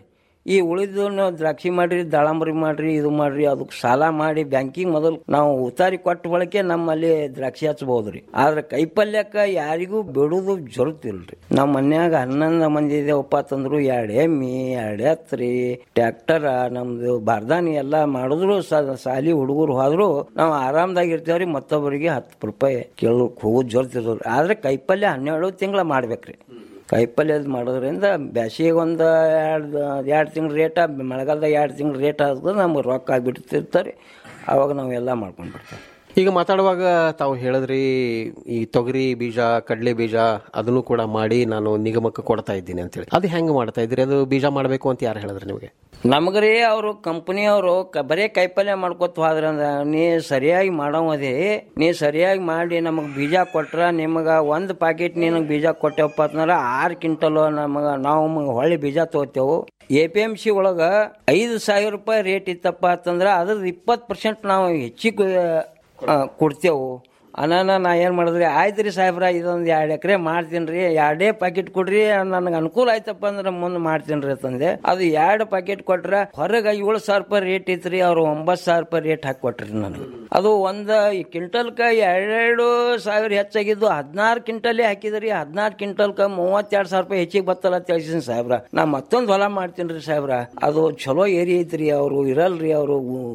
ಈ ಉಳಿದು ನೀವು ದ್ರಾಕ್ಷಿ ಮಾಡ್ರಿ ದಾಳಂಬರಿ ಮಾಡ್ರಿ ಇದು ಮಾಡ್ರಿ ಅದಕ್ಕೆ ಸಾಲ ಮಾಡಿ ಬ್ಯಾಂಕಿಂಗ್ ಮೊದಲು ನಾವು ಉತ್ತಾರಿ ಕೊಟ್ಟ ಬಳಕೆ ನಮ್ಮಲ್ಲಿ ದ್ರಾಕ್ಷಿ ಹಚ್ಬಹುದ್ರಿ ಆದ್ರೆ ಕೈಪಲ್ಯಕ್ಕ ಯಾರಿಗೂ ಬಿಡುದು ಜರುತ್ತಿಲ್ರಿ ನಮ್ಮ ಮನ್ಯಾಗ ಹನ್ನೊಂದು ಮಂದಿ ಇದೇವಪ್ಪ ಅಂತಂದ್ರು ಎರಡು ಎಮ್ಮಿ ಎರಡು ಎತ್ರಿ ಟ್ರ್ಯಾಕ್ಟರ್ ನಮ್ದು ಬಾರ್ದಾನಿ ಎಲ್ಲ ಮಾಡಿದ್ರು ಸ- ಸಾಲಿ ಹುಡುಗರು ಹೋದ್ರು ನಾವು ಆರಾಮದಾಗಿ ಇರ್ತೇವ್ರಿ ಮತ್ತೊಬ್ಬರಿಗೆ ಹತ್ತು ರೂಪಾಯಿ ಕೇಳೋಕ್ ಹೋಗೋದು ಜೋರ್ತಿದ್ರು ಆದ್ರೆ ಕೈಪಲ್ಯ ಹನ್ನೆರಡು ತಿಂಗಳ ಮಾಡ್ಬೇಕ್ರಿ ಕೈಪಲ್ಯದ ಮಾಡೋದ್ರಿಂದ ಬ್ಯಾಸಿಗೆ ಒಂದು ಎರಡು ಎರಡು ತಿಂಗಳು ರೇಟ ಮಳೆಗಾಲದಾಗ ಎರಡು ತಿಂಗಳು ರೇಟ್ ಆದ್ರೆ ನಮ್ಗೆ ರೊಕ್ಕ ಆಗಿಬಿಡ್ತಿರ್ತಾರೆ ಅವಾಗ ನಾವು ಎಲ್ಲ ಮಾಡ್ಕೊಂಡು ಬಿಡ್ತೇವೆ ಈಗ ಮಾತಾಡುವಾಗ ತಾವು ಹೇಳಿದ್ರಿ ಈ ತೊಗರಿ ಬೀಜ ಕಡಲೆ ಬೀಜ ಅದನ್ನು ಕೂಡ ಮಾಡಿ ನಾನು ನಿಗಮಕ್ಕೆ ಕೊಡ್ತಾ ಇದ್ದೀನಿ ಅಂತೇಳಿ ಅದು ಹೆಂಗೆ ಮಾಡ್ತಾ ಇದ್ದೀರಿ ಅದು ಬೀಜ ಮಾಡಬೇಕು ಅಂತ ಯಾರು ಹೇಳಿದ್ರಿ ನಿಮಗೆ ನಮಗ್ರಿ ಅವರು ಕಂಪನಿಯವರು ಬರೇ ಕೈಪಲ್ಯ ಮಾಡ್ಕೊತ ಹೋದ್ರ ಅಂದ್ರ ನೀ ಸರಿಯಾಗಿ ಮಾಡವದೇ ನೀ ಸರಿಯಾಗಿ ಮಾಡಿ ನಮಗ್ ಬೀಜ ಕೊಟ್ರ ನಿಮಗ ಒಂದ್ ಪಾಕೆಟ್ ನಿನಗ್ ಬೀಜ ಕೊಟ್ಟೆವಪ್ಪ ಅಂತಂದ್ರ ಆರ್ ಕ್ವಿಂಟಲ್ ನಮಗ ನಾವು ಮ- ಹೊಳ್ಳಿ ಬೀಜ ತಗೋತೇವು ಎ ಪಿ ಎಂ ಸಿ ಒಳಗ ಐದು ಸಾವಿರ ರೂಪಾಯಿ ರೇಟ್ ಇತ್ತಪ್ಪ ಅಂತಂದ್ರ ಅದ್ರದ್ದು ಇಪ್ಪತ್ತು ಪರ್ಸೆಂಟ್ ನಾವು ಹೆಚ್ಚಿಗೆ ಆ, ಕೊಡ್ತೇವು ಅನಾನ ನಾ ಏನು ಮಾಡಿದ್ರಿ ಆಯ್ತು ರೀ ಸಾಹೇಬ್ರ ಇದೊಂದು ಎರಡು ಎಕರೆ ಮಾಡ್ತೀನಿ ರೀ ಎರಡೇ ಪ್ಯಾಕೆಟ್ ಕೊಡ್ರಿ ನನಗೆ ಅನುಕೂಲ ಆಯ್ತಪ್ಪ ಅಂದ್ರೆ ಮುಂದೆ ಮಾಡ್ತೀನಿ ರೀ ತಂದೆ ಅದು ಎರಡು ಪ್ಯಾಕೆಟ್ ಕೊಟ್ರ ಹೊರಗೆ ಏಳು ಸಾವಿರ ರೂಪಾಯಿ ರೇಟ್ ಇತ್ತು ಅವ್ರು ಒಂಬತ್ತು ಸಾವಿರ ರೂಪಾಯಿ ರೇಟ್ ಹಾಕಿ ಕೊಟ್ರಿ ನನಗೆ ಅದು ಒಂದು ಕ್ವಿಂಟಲ್ಕ ಎರಡೆರಡು ಸಾವಿರ ಹೆಚ್ಚಾಗಿದ್ದು ಹದಿನಾರು ಕ್ವಿಂಟಲೇ ಹಾಕಿದ್ರಿ ಹದಿನಾರು ಕ್ವಿಂಟಲ್ಕ ಮೂವತ್ತೆರಡು ಸಾವಿರ ರೂಪಾಯಿ ಹೆಚ್ಚಿಗೆ ಬತ್ತಲ್ಲ ಅಂತ ಹೇಳ್ತೀನಿ ಸಾಹೇಬ್ರ ನಾ ಮತ್ತೊಂದು ಹೊಲ ಮಾಡ್ತೀನಿ ರೀ ಸಾಹೇಬ್ರ ಅದು ಚಲೋ ಏರಿ ಐತ್ರಿ ಅವರು ಇರಲ್ರಿ ಅವರು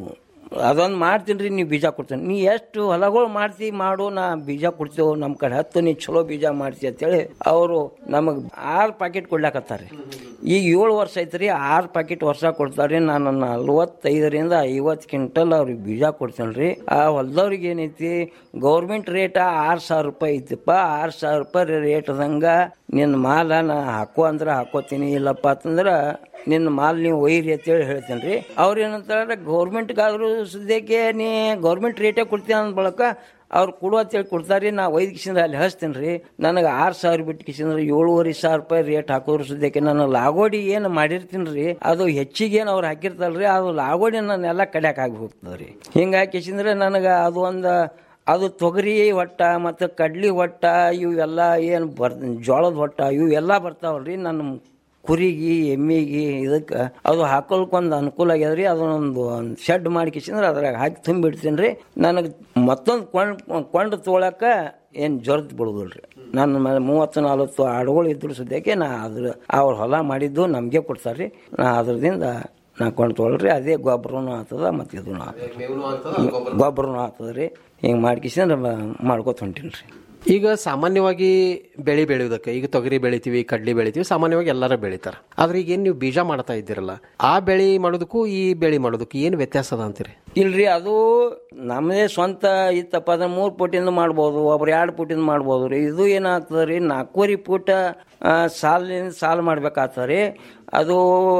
ಅದೊಂದು ಮಾಡ್ತೀನಿ ರೀ ನೀವು ಬೀಜ ಕೊಡ್ತೀನಿ ನೀ ಎಷ್ಟು ಹೊಲಗಳು ಮಾಡ್ತಿ ಮಾಡು ನಾ ಬೀಜ ಕೊಡ್ತೇವೆ ನಮ್ಮ ಕಡೆ ಹತ್ತು ನೀ ಚಲೋ ಬೀಜ ಮಾಡ್ತಿ ಅಂತೇಳಿ ಅವರು ನಮಗೆ ಆರು ಪ್ಯಾಕೆಟ್ ಕೊಡ್ಲಾಕತ್ತಾರೆ ಈಗ ಏಳು ವರ್ಷ ಐತ್ರಿ ಆರು ಪ್ಯಾಕೆಟ್ ವರ್ಷ ಕೊಡ್ತಾರೆ ನಾನು ನಲ್ವತ್ತೈದರಿಂದ ಐವತ್ತು ಕ್ವಿಂಟಲ್ ಅವ್ರಿಗೆ ಬೀಜ ಕೊಡ್ತೇನೆ ರೀ ಆ ಹೊಲದವ್ರಿಗೆ ಏನೈತಿ ಗೌರ್ಮೆಂಟ್ ರೇಟ ಆರು ಸಾವಿರ ರೂಪಾಯಿ ಐತಿಪ್ಪ ಆರು ಸಾವಿರ ರೂಪಾಯಿ ರೇಟ್ದಂಗ ನಿನ್ನ ಮಾಲ ನಾ ಹಾಕೋ ಅಂದ್ರೆ ಹಾಕೋತೀನಿ ಇಲ್ಲಪ್ಪ ಅಂತಂದ್ರೆ ನಿನ್ನ ಮಾಲ್ ನೀವು ಒಯ್ಯಿರಿ ಅಂತೇಳಿ ಹೇಳ್ತೇನೆ ರೀ ಅವ್ರು ಏನಂತಾರೆ ಗೌರ್ಮೆಂಟ್ಗಾದ್ರೂ ಸದ್ಯಕ್ಕೆ ನೀ ಗೌರ್ಮೆಂಟ್ ರೇಟೇ ಕೊಡ್ತೀನಿ ಅಂದ ಬಳಕ ಅವ್ರು ಕೊಡು ಅಂತೇಳಿ ಕೊಡ್ತಾರೆ ನಾ ಒಯ್ದು ಕಿಸಿಂದ ಅಲ್ಲಿ ಹಚ್ತೀನಿ ರೀ ನನಗೆ ಆರು ಸಾವಿರ ಬಿಟ್ಟು ಕಿಸಿಂದ್ರೆ ಏಳುವರೆ ಸಾವಿರ ರೂಪಾಯಿ ರೇಟ್ ಹಾಕೋದ್ರ ಸದ್ಯಕ್ಕೆ ನಾನು ಲಾಗೋಡಿ ಏನು ಮಾಡಿರ್ತೀನಿ ರೀ ಅದು ಹೆಚ್ಚಿಗೆ ಏನು ಅವ್ರು ಹಾಕಿರ್ತಾರಲ್ರಿ ಅದು ಲಾಗೋಡಿ ನಾನೆಲ್ಲ ಕಡ್ಯಾಕ್ ಆಗಿ ಹೋಗ್ತದೆ ರೀ ಹಿಂಗಾಗಿ ಕಿಸಿಂದ್ರೆ ನನಗೆ ಅದು ಒಂದು ಅದು ತೊಗರಿ ಹೊಟ್ಟ ಮತ್ತು ಕಡ್ಲಿ ಹೊಟ್ಟ ಇವೆಲ್ಲ ಏನು ಬರ್ ಜೋಳದ ಹೊಟ್ಟ ಇವೆಲ್ಲ ಬರ್ತಾವಲ್ರಿ ನನ್ನ ಕುರಿಗೆ ಎಮ್ಮಿಗೆ ಇದಕ್ಕೆ ಅದು ಹಾಕೊಳ್ಕೊಂದು ಅನುಕೂಲ ಆಗ್ಯದ ರೀ ಅದನ್ನೊಂದು ಒಂದು ಶೆಡ್ ಮಾಡಿ ಕಿಸಿಂದ್ರೆ ಅದ್ರಾಗ ಹಾಕಿ ತುಂಬಿಡ್ತೀನಿ ರೀ ನನಗೆ ಮತ್ತೊಂದು ಕೊಂಡು ಕೊಂಡು ತೊಗೊಳಕ ಏನು ಜೊರ್ದ್ ಬಿಡೋದಿಲ್ಲ ರೀ ನನ್ನ ಮೇಲೆ ಮೂವತ್ತು ನಲ್ವತ್ತು ಆಡುಗಳು ಇದ್ರು ಸದ್ಯಕ್ಕೆ ನಾ ಅದ್ರ ಅವ್ರ ಹೊಲ ಮಾಡಿದ್ದು ನಮಗೆ ಕೊಡ್ತಾರೆ ರೀ ನಾ ಅದ್ರದಿಂದ ನಾ ಕೊಂಡು ತೊಗೊಳ್ರಿ ಅದೇ ಗೊಬ್ಬರನು ಆಗ್ತದ ಮತ್ತು ಇದೂ ಆಗ್ತದ ಗೊಬ್ಬರನು ಆಗ್ತದ ರೀ ಹಿಂಗೆ ಮಾಡ್ಕಿಸಿಂದ್ರೆ ಮಾಡ್ಕೊತ ಹೊಂಟೀನಿ ರೀ ಈಗ ಸಾಮಾನ್ಯವಾಗಿ ಬೆಳೆ ಬೆಳೆಯೋದಕ್ಕೆ ಈಗ ತೊಗರಿ ಬೆಳಿತೀವಿ ಕಡ್ಲಿ ಬೆಳಿತೀವಿ ಸಾಮಾನ್ಯವಾಗಿ ಎಲ್ಲರೂ ಬೆಳಿತಾರೆ ಆದ್ರೆ ಈಗ ಏನು ನೀವು ಬೀಜ ಮಾಡ್ತಾ ಇದ್ದೀರಲ್ಲ ಆ ಬೆಳೆ ಮಾಡೋದಕ್ಕೂ ಈ ಬೆಳೆ ಮಾಡೋದಕ್ಕೂ ಏನು ವ್ಯತ್ಯಾಸ ಅದ ಅಂತೀರಿ ಇಲ್ರಿ ಅದು ನಮ್ಮದೇ ಸ್ವಂತ ಇತ್ತಪ್ಪ ಅಂದ್ರೆ ಮೂರು ಫುಟಿಂದ ಮಾಡ್ಬೋದು ಒಬ್ರು ಎರಡು ಫುಟಿಂದ ಮಾಡ್ಬೋದು ರೀ ಇದು ಏನಾಗ್ತದೆ ರೀ ನಾಲ್ಕೂವರೆ ಫುಟ ಸಾಲಿನ ಸಾಲು ಮಾಡ್ಬೇಕಾಗ್ತದೆ ರೀ ಅದು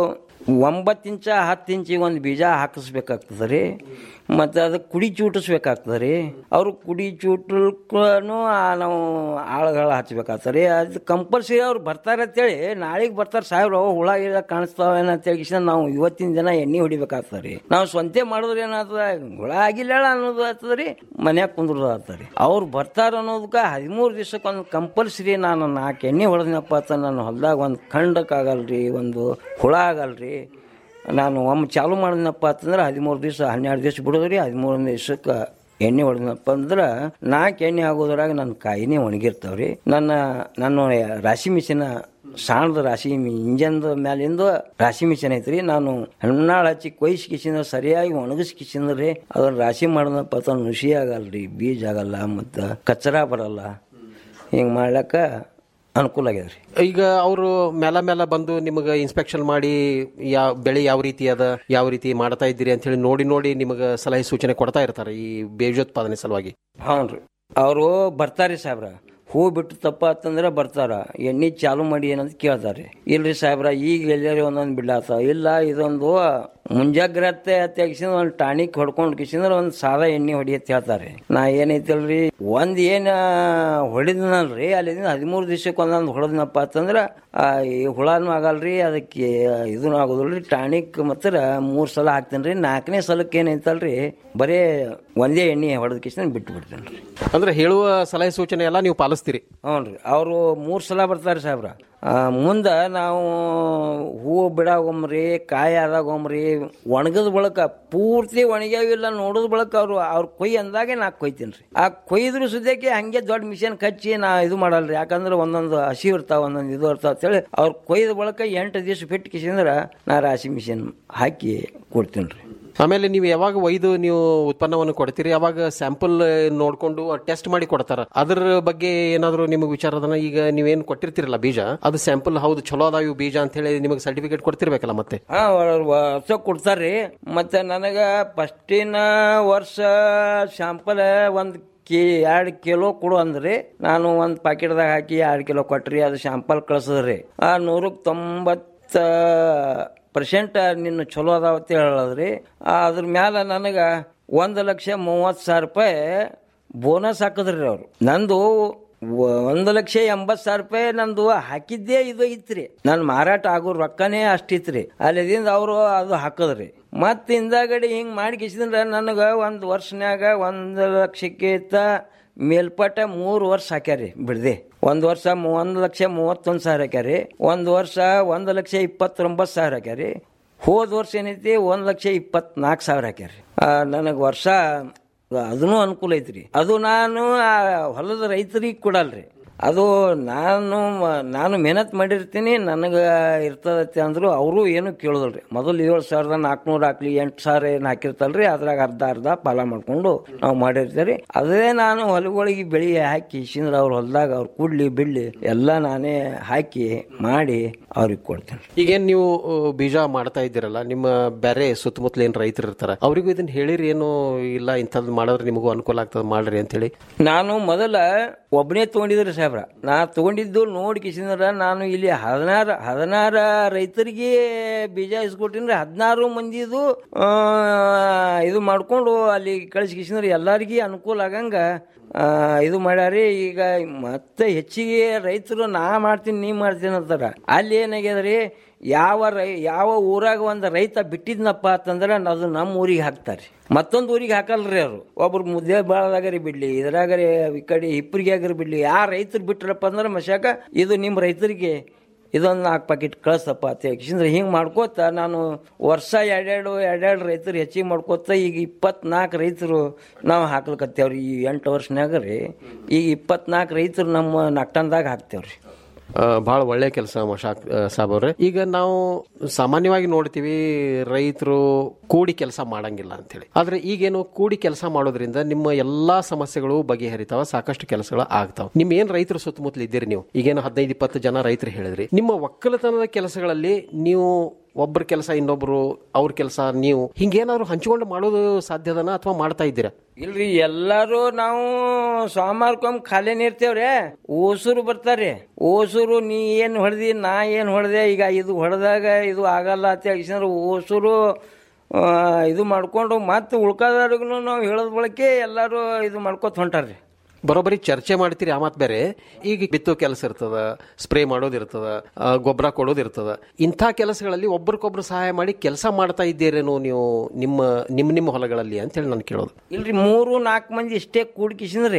ಒಂಬತ್ತು ಇಂಚ ಹತ್ತು ಇಂಚಿಗೆ ಒಂದು ಬೀಜ ಹಾಕಿಸ್ಬೇಕಾಗ್ತದೆ ರೀ ಮತ್ತು ಅದಕ್ಕೆ ಕುಡಿ ಚೂಟಿಸ್ಬೇಕಾಗ್ತದೆ ರೀ ಅವರು ಕುಡಿ ಚೂಟಕ್ಕೂ ನಾವು ಆಳುಗಳು ಹಚ್ಬೇಕಾಗ್ತದೆ ರೀ ಅದು ಕಂಪಲ್ಸರಿ ಅವ್ರು ಬರ್ತಾರೆ ಅಂತೇಳಿ ನಾಳೆಗೆ ಬರ್ತಾರೆ ಸಾಹೇಬ್ರು ಅವು ಹುಳ ಗಿಳ ಕಾಣಿಸ್ತಾವೇನ ಅಂತೇಳಿ ಕಿಶನ್ ನಾವು ಇವತ್ತಿನ ದಿನ ಎಣ್ಣೆ ಹೊಡಿಬೇಕಾಗ್ತದೆ ರೀ ನಾವು ಸ್ವಂತೆ ಮಾಡಿದ್ರೆ ಏನಾಗ್ತದೆ ಹುಳ ಆಗಿಲ್ಲ ಅನ್ನೋದು ಆಗ್ತದೆ ರೀ ಮನ್ಯಾಗ ಕುಂದ್ರದು ಆಗ್ತದೆ ರೀ ಅವ್ರು ಬರ್ತಾರ ಅನ್ನೋದಕ್ಕೆ ಹದಿಮೂರು ದಿವ್ಸಕ್ಕೆ ಒಂದು ಕಂಪಲ್ಸರಿ ನಾನು ನಾಲ್ಕು ಎಣ್ಣೆ ಹೊಡೆದ್ನಪ್ಪ ಅಂತ ನನ್ನ ಹೊಲದಾಗ ಒಂದು ಖಂಡಕ್ಕಾಗಲ್ರಿ ಒಂದು ಹುಳ ಆಗಲ್ರಿ ನಾನು ಒಮ್ಮೆ ಚಾಲು ಮಾಡಿದ್ನಪ್ಪ ಅಂತಂದ್ರೆ ಹದಿಮೂರು ದಿವಸ ಹನ್ನೆರಡು ದಿವಸ ಬಿಡೋದ್ರಿ ಹದಿಮೂರನೇ ದಿವ್ಸಕ್ಕೆ ಎಣ್ಣೆ ಹೊಡೆದ್ನಪ್ಪ ಅಂದ್ರೆ ನಾಲ್ಕು ಎಣ್ಣೆ ಆಗೋದ್ರಾಗ ನನ್ನ ಕಾಯಿನೇ ಒಣಗಿರ್ತಾವ್ರಿ ನನ್ನ ನನ್ನ ರಾಶಿ ಮಿಷಿನ ಸಾಣದ ರಾಶಿ ಇಂಜನ್ದ ಮ್ಯಾಲಿಂದ ರಾಶಿ ಮಿಷನ್ ಐತ್ರಿ ನಾನು ಹಣ್ಣಾಳು ಹಚ್ಚಿ ಕೊಯ್ಸಿ ಕಿಸಿಂದ ಸರಿಯಾಗಿ ಒಣಗಿಸಿ ಕಿಸಿಂದ್ರಿ ಅದನ್ನ ರಾಶಿ ಮಾಡಿದ್ನಪ್ಪ ಅಂತ ನುಸಿ ಆಗಲ್ರಿ ಬೀಜ ಆಗಲ್ಲ ಮತ್ತು ಕಚರ ಬರಲ್ಲ ಹಿಂಗೆ ಮಾಡ್ಲಕ್ಕ ಅನುಕೂಲ ಆಗ್ಯದ ರೀ ಈಗ ಅವರು ಮೇಲ ಮೇಲ ಬಂದು ನಿಮಗೆ ಇನ್ಸ್ಪೆಕ್ಷನ್ ಮಾಡಿ ಯಾವ ಬೆಳೆ ಯಾವ ರೀತಿ ಅದ ಯಾವ ರೀತಿ ಮಾಡ್ತಾ ಇದ್ದೀರಿ ಅಂತ ಹೇಳಿ ನೋಡಿ ನೋಡಿ ನಿಮಗೆ ಸಲಹೆ ಸೂಚನೆ ಕೊಡ್ತಾ ಇರ್ತಾರೆ ಈ ಬೀಜೋತ್ಪಾದನೆ ಸಲುವಾಗಿ ಹ್ಞೂ ರೀ ಅವರು ಬರ್ತಾರೆ ಸಾಹೇಬ್ರ ಹೂ ಬಿಟ್ಟು ತಪ್ಪ ಅಂತಂದ್ರೆ ಬರ್ತಾರ ಎಣ್ಣೆ ಚಾಲು ಮಾಡಿ ಏನಂತ ಕೇಳ್ತಾರೆ ಇಲ್ರಿ ಸಾಹೇಬ್ರ ಈಗ ಎಲ್ಲಾರಿ ಒಂದೊಂದು ಬಿಡ್ಲಾತ ಇಲ್ಲ ಇದೊಂದು ಮುಂಜಾಗ್ರತೆ ತೆಗಿಸಿದ ಒಂದು ಟಾನಿಕ್ ಹೊಡ್ಕೊಂಡು ಕಿಸಿಂದ್ರೆ ಒಂದು ಸಾದಾ ಎಣ್ಣೆ ಹೊಡಿ ಅಂತ ಹೇಳ್ತಾರೆ ನಾ ಏನೈತಲ್ರಿ ಒಂದ್ ಏನ ಹೊಡಿದ್ನಲ್ರಿ ಅಲ್ಲಿಂದ ಹದಿಮೂರು ದಿವ್ಸಕ್ಕೆ ಒಂದೊಂದು ಹೊಡೆದ್ನಪ್ಪ ಅಂತಂದ್ರೆ ಆ, ಈ ಹುಳನೂ ಆಗಲ್ರಿ ಅದಕ್ಕೆ ಇದೂ ಆಗೋದಿಲ್ರಿ ಟಾನಿಕ್ ಮಾತ್ರ ಮೂರು ಸಲ ಹಾಕ್ತೀನಿ ರೀ ನಾಲ್ಕನೇ ಸಲಕ್ಕೆ ಏನೈತಲ್ರಿ ಬರೇ ಒಂದೇ ಎಣ್ಣೆ ಹೊಡೆದ ಕಿಶನ್ ಬಿಟ್ಟು ಬಿಡ್ತೇನೆ ರೀ ಅಂದ್ರೆ ಹೇಳುವ ಸಲಹೆ ಸೂಚನೆ ಎಲ್ಲ ನೀವು ಪಾಲಿಸ್ತೀರಿ ಹ್ಞೂ ರೀ ಅವರು ಮೂರು ಸಲ ಬರ್ತಾರೆ ಸಾಹೇಬ್ರ ಮುಂದೆ ನಾವು ಹೂವು ಬಿಡಾಗೊಮ್ರಿ ಕಾಯಿ ಆದಾಗೊಮ್ರಿ ಒಣಗದ ಬಳಕ ಪೂರ್ತಿ ಒಣಗ್ಯಾವಿಲ್ಲ ನೋಡೋದ್ ಬಳಕ ಅವರು ಅವ್ರು ಕೊಯ್ ಅಂದಾಗೆ ನಾ ಕೊಯ್ತೀನಿ ರೀ ಆ ಕೊಯ್ದ್ರು ಸುದ್ಯಕ್ಕೆ ಹಂಗೆ ದೊಡ್ಡ ಮಿಷನ್ ಕಚ್ಚಿ ನಾ ಇದು ಮಾಡಲ್ರಿ ಯಾಕಂದ್ರೆ ಒಂದೊಂದು ಹಸಿ ಇರ್ತಾವ ಒಂದೊಂದು ಇದು ಇರ್ತಾವ ಅಂತೇಳಿ ಅವ್ರು ಕೊಯ್ದ ಬಳಕ ಎಂಟು ದಿವಸ ಬಿಟ್ಟು ಕಿಸಿಂದ್ರೆ ನಾ ರಾಶಿ ಮಿಷನ್ ಹಾಕಿ ಕೊಡ್ತೀನಿ ರೀ ಆಮೇಲೆ ನೀವು ಯಾವಾಗ ಒಯ್ದು ನೀವು ಉತ್ಪನ್ನವನ್ನು ಕೊಡ್ತೀರಿ ಯಾವಾಗ ಸ್ಯಾಂಪಲ್ ನೋಡ್ಕೊಂಡು ಟೆಸ್ಟ್ ಮಾಡಿ ಕೊಡ್ತಾರ ಅದ್ರ ಬಗ್ಗೆ ಏನಾದ್ರು ನಿಮಗೆ ವಿಚಾರ ಅದನ್ನ ಈಗ ನೀವೇನ್ ಕೊಟ್ಟಿರ್ತೀರಲ್ಲ ಬೀಜ ಅದು ಸ್ಯಾಂಪಲ್ ಹೌದು ಚಲೋ ಅದಾವ ಇವು ಬೀಜ ಅಂತ ಹೇಳಿ ನಿಮಗೆ ಸರ್ಟಿಫಿಕೇಟ್ ಕೊಡ್ತಿರ್ಬೇಕಲ್ಲ ಮತ್ತೆ ಹಾ ವರ್ಷ ಕೊಡ್ತಾರ್ರಿ ಮತ್ತೆ ನನಗ ಫಸ್ಟಿನ ವರ್ಷ ಶಾಂಪಲ್ ಒಂದ್ ಕೆ ಎರಡು ಕಿಲೋ ಕೊಡು ಅಂದ್ರಿ ನಾನು ಒಂದು ಪಾಕೆಟ್ದಾಗ ಹಾಕಿ ಎರಡು ಕಿಲೋ ಕೊಟ್ರಿ ಅದು ಶಾಂಪಲ್ ಕಳ್ಸದ್ರಿ ಆ ನೂರಕ್ಕೆ ತೊಂಬತ್ತ ಪರ್ಸೆಂಟ್ ನಿನ್ನ ಚಲೋ ಅದಾವ ಅಂತ ಹೇಳದ್ರಿ ಅದ್ರ ಮ್ಯಾಲ ನನಗೆ ಒಂದು ಲಕ್ಷ ಮೂವತ್ತು ಸಾವಿರ ರೂಪಾಯಿ ಬೋನಸ್ ಹಾಕಿದ್ರಿ ಅವ್ರು ನಂದು ವ- ಒಂದು ಲಕ್ಷ ಎಂಬತ್ತು ಸಾವಿರ ರೂಪಾಯಿ ನಂದು ಹಾಕಿದ್ದೇ ಇದು ಇತ್ರಿ ನನ್ನ ಮಾರಾಟ ಆಗೋ ರೊಕ್ಕನೇ ಅಷ್ಟಿತ್ರಿ ಅಲ್ಲಿದಿಂದ ಅವರು ಅದು ಹಾಕಿದ್ರಿ ಮತ್ತೆ ಹಿಂದಾಗಡಿ ಹಿಂಗೆ ಮಾಡಿ ಕಿಸಿದ್ರೆ ನನಗೆ ಒಂದು ವರ್ಷನ್ಯಾಗ ಒಂದು ಲಕ್ಷಕ್ಕಿಂತ ಮೇಲ್ಪಟ್ಟ ಮೂರು ವರ್ಷ ಹಾಕ್ಯಾರಿ ಬಿಡ್ದೆ ಒಂದು ವರ್ಷ ಮೂ- ಒಂದು ಲಕ್ಷ ಮೂವತ್ತೊಂದು ಸಾವಿರ ಹಾಕ್ಯಾರಿ ಒಂದು ವರ್ಷ ಒಂದು ಲಕ್ಷ ಇಪ್ಪತ್ತೊಂಬತ್ತು ಸಾವಿರ ಹಾಕ್ಯಾರಿ ಹೋದ ವರ್ಷ ಏನೈತಿ ಒಂದು ಲಕ್ಷ ಇಪ್ಪತ್ನಾಲ್ಕು ಸಾವಿರ ಹಾಕ್ಯಾರಿ ನನಗೆ ವರ್ಷ ಅದನ್ನೂ ಅನುಕೂಲ ಐತ್ರಿ ಅದು ನಾನು ಆ ಹೊಲದ ರೈತರಿಗೆ ಕೊಡಲ್ರಿ ಅದು ನಾನು ಮ- ನಾನು ಮೆಹನತ್ ಮಾಡಿರ್ತೀನಿ ನನಗೆ ಇರ್ತದತ್ತೆ ಅಂದ್ರು ಅವರು ಏನು ಕೇಳೋದಲ್ರಿ ಮೊದಲು ಏಳು ಸಾವಿರದ ನಾಲ್ಕುನೂರು ಹಾಕ್ಲಿ ಎಂಟು ಸಾವಿರ ಏನು ಹಾಕಿರ್ತಲ್ರಿ ಅದ್ರಾಗ ಅರ್ಧ ಅರ್ಧ ಪಾಲ ಮಾಡ್ಕೊಂಡು ನಾವು ಮಾಡಿರ್ತೀವಿ ಅದೇ ನಾನು ಹೊಲಗಳಿಗೆ ಬೆಳಿ ಹಾಕಿ ಸಿಂದ್ರ ಅವ್ರ ಹೊಲದಾಗ ಅವ್ರು ಕುಡ್ಲಿ ಬಿಡ್ಲಿ ಎಲ್ಲ ನಾನೇ ಹಾಕಿ ಮಾಡಿ ಅವ್ರಿಗೆ ಕೊಡ್ತೇನೆ ಈಗೇನ್ ನೀವು ಅಹ್, ಬೀಜ ಮಾಡ್ತಾ ಇದ್ದೀರಲ್ಲ ನಿಮ್ಮ ಬೇರೆ ಸುತ್ತಮುತ್ತಲ ಏನ್ ರೈತರು ಇರ್ತಾರ ಅವರಿಗೂ ಇದನ್ನ ಹೇಳಿರಿ ಏನು ಇಲ್ಲ ಇಂಥದ್ದು ಮಾಡಿದ್ರೆ ನಿಮಗೂ ಅನುಕೂಲ ಆಗ್ತದೆ ಮಾಡ್ರಿ ಅಂತ ಹೇಳಿ ನಾನು ಮೊದಲ ಒಬ್ಬನೇ ತಗೊಂಡಿದ್ರಿ ಸಾಹೇಬ್ರ ನಾ ತಗೊಂಡಿದ್ದು ನೋಡಿ ಕಿಸಿಂದ್ರ ನಾನು ಇಲ್ಲಿ ಹದಿನಾರು ಹದಿನಾರು ರೈತರಿಗೆ ಬೀಜ ಇಸ್ಕೊಟ್ಟಿನ್ರಿ ಹದಿನಾರು ಮಂದಿದು ಆ, ಇದು ಮಾಡ್ಕೊಂಡು ಅಲ್ಲಿ ಕಳಿಸಿ ಕಿಸಿಂದ್ರ ಎಲ್ಲರಿಗೂ ಅನುಕೂಲ ಆಗಂಗ ಆ, ಇದು ಮಾಡ್ಯಾರಿ ಈಗ ಮತ್ತೆ ಹೆಚ್ಚಿಗೆ ರೈತರು ನಾ ಮಾಡ್ತೀನಿ ನೀ ಮಾಡ್ತೀನಿ ಅಂತಾರ ಅಲ್ಲಿ ಏನಾಗ್ಯದ್ರಿ ಯಾವ ರೈ ಯಾವ ಊರಾಗ ಒಂದು ರೈತ ಬಿಟ್ಟಿದ್ನಪ್ಪ ಅಂತಂದ್ರೆ ಅದು ನಮ್ಮ ಊರಿಗೆ ಹಾಕ್ತಾರೆ ಮತ್ತೊಂದು ಊರಿಗೆ ಹಾಕಲ್ರಿ ಅವರು ಒಬ್ರು ಮುದ್ದೆ ಬಾಳದಾಗರಿ ಬಿಡ್ಲಿ ಇದ್ರಾಗರಿ ಈ ಕಡೆ ಹಿಪ್ಪರಿಗೆ ಆಗರಿ ಬಿಡ್ಲಿ ಯಾ ರೈತರು ಬಿಟ್ರಪ್ಪ ಅಂದ್ರೆ ಮಶಾಕ ಇದು ನಿಮ್ಮ ರೈತರಿಗೆ ಇದೊಂದು ನಾಲ್ಕು ಪ್ಯಾಕೆಟ್ ಕಳಿಸಪ್ಪ ಅಂತ ಹೇಳಿ ಹಿಂಗೆ ಮಾಡ್ಕೋತ ನಾನು ವರ್ಷ ಎರಡೆರಡು ಎರಡೆರಡು ರೈತರು ಹೆಚ್ಚಿಗೆ ಮಾಡ್ಕೋತ ಈಗ ಇಪ್ಪತ್ನಾಲ್ಕು ರೈತರು ನಾವು ಹಾಕ್ಲಿಕತ್ತೇವ್ರಿ ಈ ಎಂಟು ವರ್ಷನ್ಯಾಗ ರೀ ಈಗ ಇಪ್ಪತ್ನಾಲ್ಕು ರೈತರು ನಮ್ಮ ನಟ್ಟಂದಾಗ ಹಾಕ್ತೇವ್ರಿ ಬಹಳ ಒಳ್ಳೆ ಕೆಲಸ ಮಶಾಕ್ ಸಾಬ್ ಅವ್ರೆ ಈಗ ನಾವು ಸಾಮಾನ್ಯವಾಗಿ ನೋಡ್ತೀವಿ ರೈತರು ಕೂಡಿ ಕೆಲಸ ಮಾಡಂಗಿಲ್ಲ ಅಂತೇಳಿ ಆದ್ರೆ ಈಗೇನು ಕೂಡಿ ಕೆಲಸ ಮಾಡೋದ್ರಿಂದ ನಿಮ್ಮ ಎಲ್ಲಾ ಸಮಸ್ಯೆಗಳು ಬಗೆಹರಿತಾವ ಸಾಕಷ್ಟು ಕೆಲಸಗಳು ಆಗ್ತಾವ ನಿಮ್ ಏನ್ ರೈತರು ಸುತ್ತಮುತ್ತಲು ಇದ್ದೀರಿ ನೀವು ಈಗೇನು ಹದಿನೈದು ಇಪ್ಪತ್ತು ಜನ ರೈತರು ಹೇಳಿದ್ರಿ ನಿಮ್ಮ ಒಕ್ಕಲತನದ ಕೆಲಸಗಳಲ್ಲಿ ನೀವು ಒಬ್ಬರ ಕೆಲಸ ಇನ್ನೊಬ್ರು ಅವ್ರ ಕೆಲಸ ನೀವು ಹಿಂಗೇನಾದ್ರು ಹಂಚಿಕೊಂಡು ಮಾಡೋದು ಸಾಧ್ಯದನ ಅಥವಾ ಮಾಡ್ತಾ ಇದ್ದೀರಾ ಇಲ್ರಿ ಎಲ್ಲಾರು ನಾವು ಸೋಮವಾರಕ್ಕೊಮ್ಮೆ ಖಾಲಿನೇ ಇರ್ತೇವ್ರೆ ಓಸೂರು ಬರ್ತಾರೆ ಓಸೂರು ನೀ ಏನು ಹೊಡೆದಿ ನಾ ಏನು ಹೊಡೆದೆ ಈಗ ಇದು ಹೊಡೆದಾಗ ಇದು ಆಗಲ್ಲ ಅಂತ ಹೇಳಿದ್ರೆ ಓಸೂರು ಆ, ಇದು ಮಾಡ್ಕೊಂಡು ಮತ್ತೆ ಉಳ್ಕಾದವ್ರಿಗೂ ನಾವು ಹೇಳೋದ್ ಬಳಕೆ ಎಲ್ಲಾರು ಇದು ಮಾಡ್ಕೊತ ಹೊಂಟಾರ್ರಿ ಬರೋಬ್ಬರಿ ಚರ್ಚೆ ಮಾಡ್ತೀರಿ ಆ ಮಾತು ಬೇರೆ ಈಗ ಬಿತ್ತೋ ಕೆಲಸ ಇರ್ತದ ಸ್ಪ್ರೇ ಮಾಡೋದಿರ್ತದ ಆ, ಗೊಬ್ಬರ ಕೊಡೋದಿರ್ತದ ಇಂಥ ಕೆಲಸಗಳಲ್ಲಿ ಒಬ್ರಿಗೊಬ್ರು ಸಹಾಯ ಮಾಡಿ ಕೆಲಸ ಮಾಡ್ತಾ ಇದ್ದೀರೇನೋ ನೀವು ನಿಮ್ಮ ನಿಮ್ಮ ನಿಮ್ಮ ಹೊಲಗಳಲ್ಲಿ ಅಂತ ಹೇಳಿ ನಾನು ಕೇಳೋದು ಇಲ್ರಿ ಮೂರು ನಾಲ್ಕು ಮಂದಿ ಇಷ್ಟೇ ಕೂಡ್ಕಿಸಿದ್ರಿ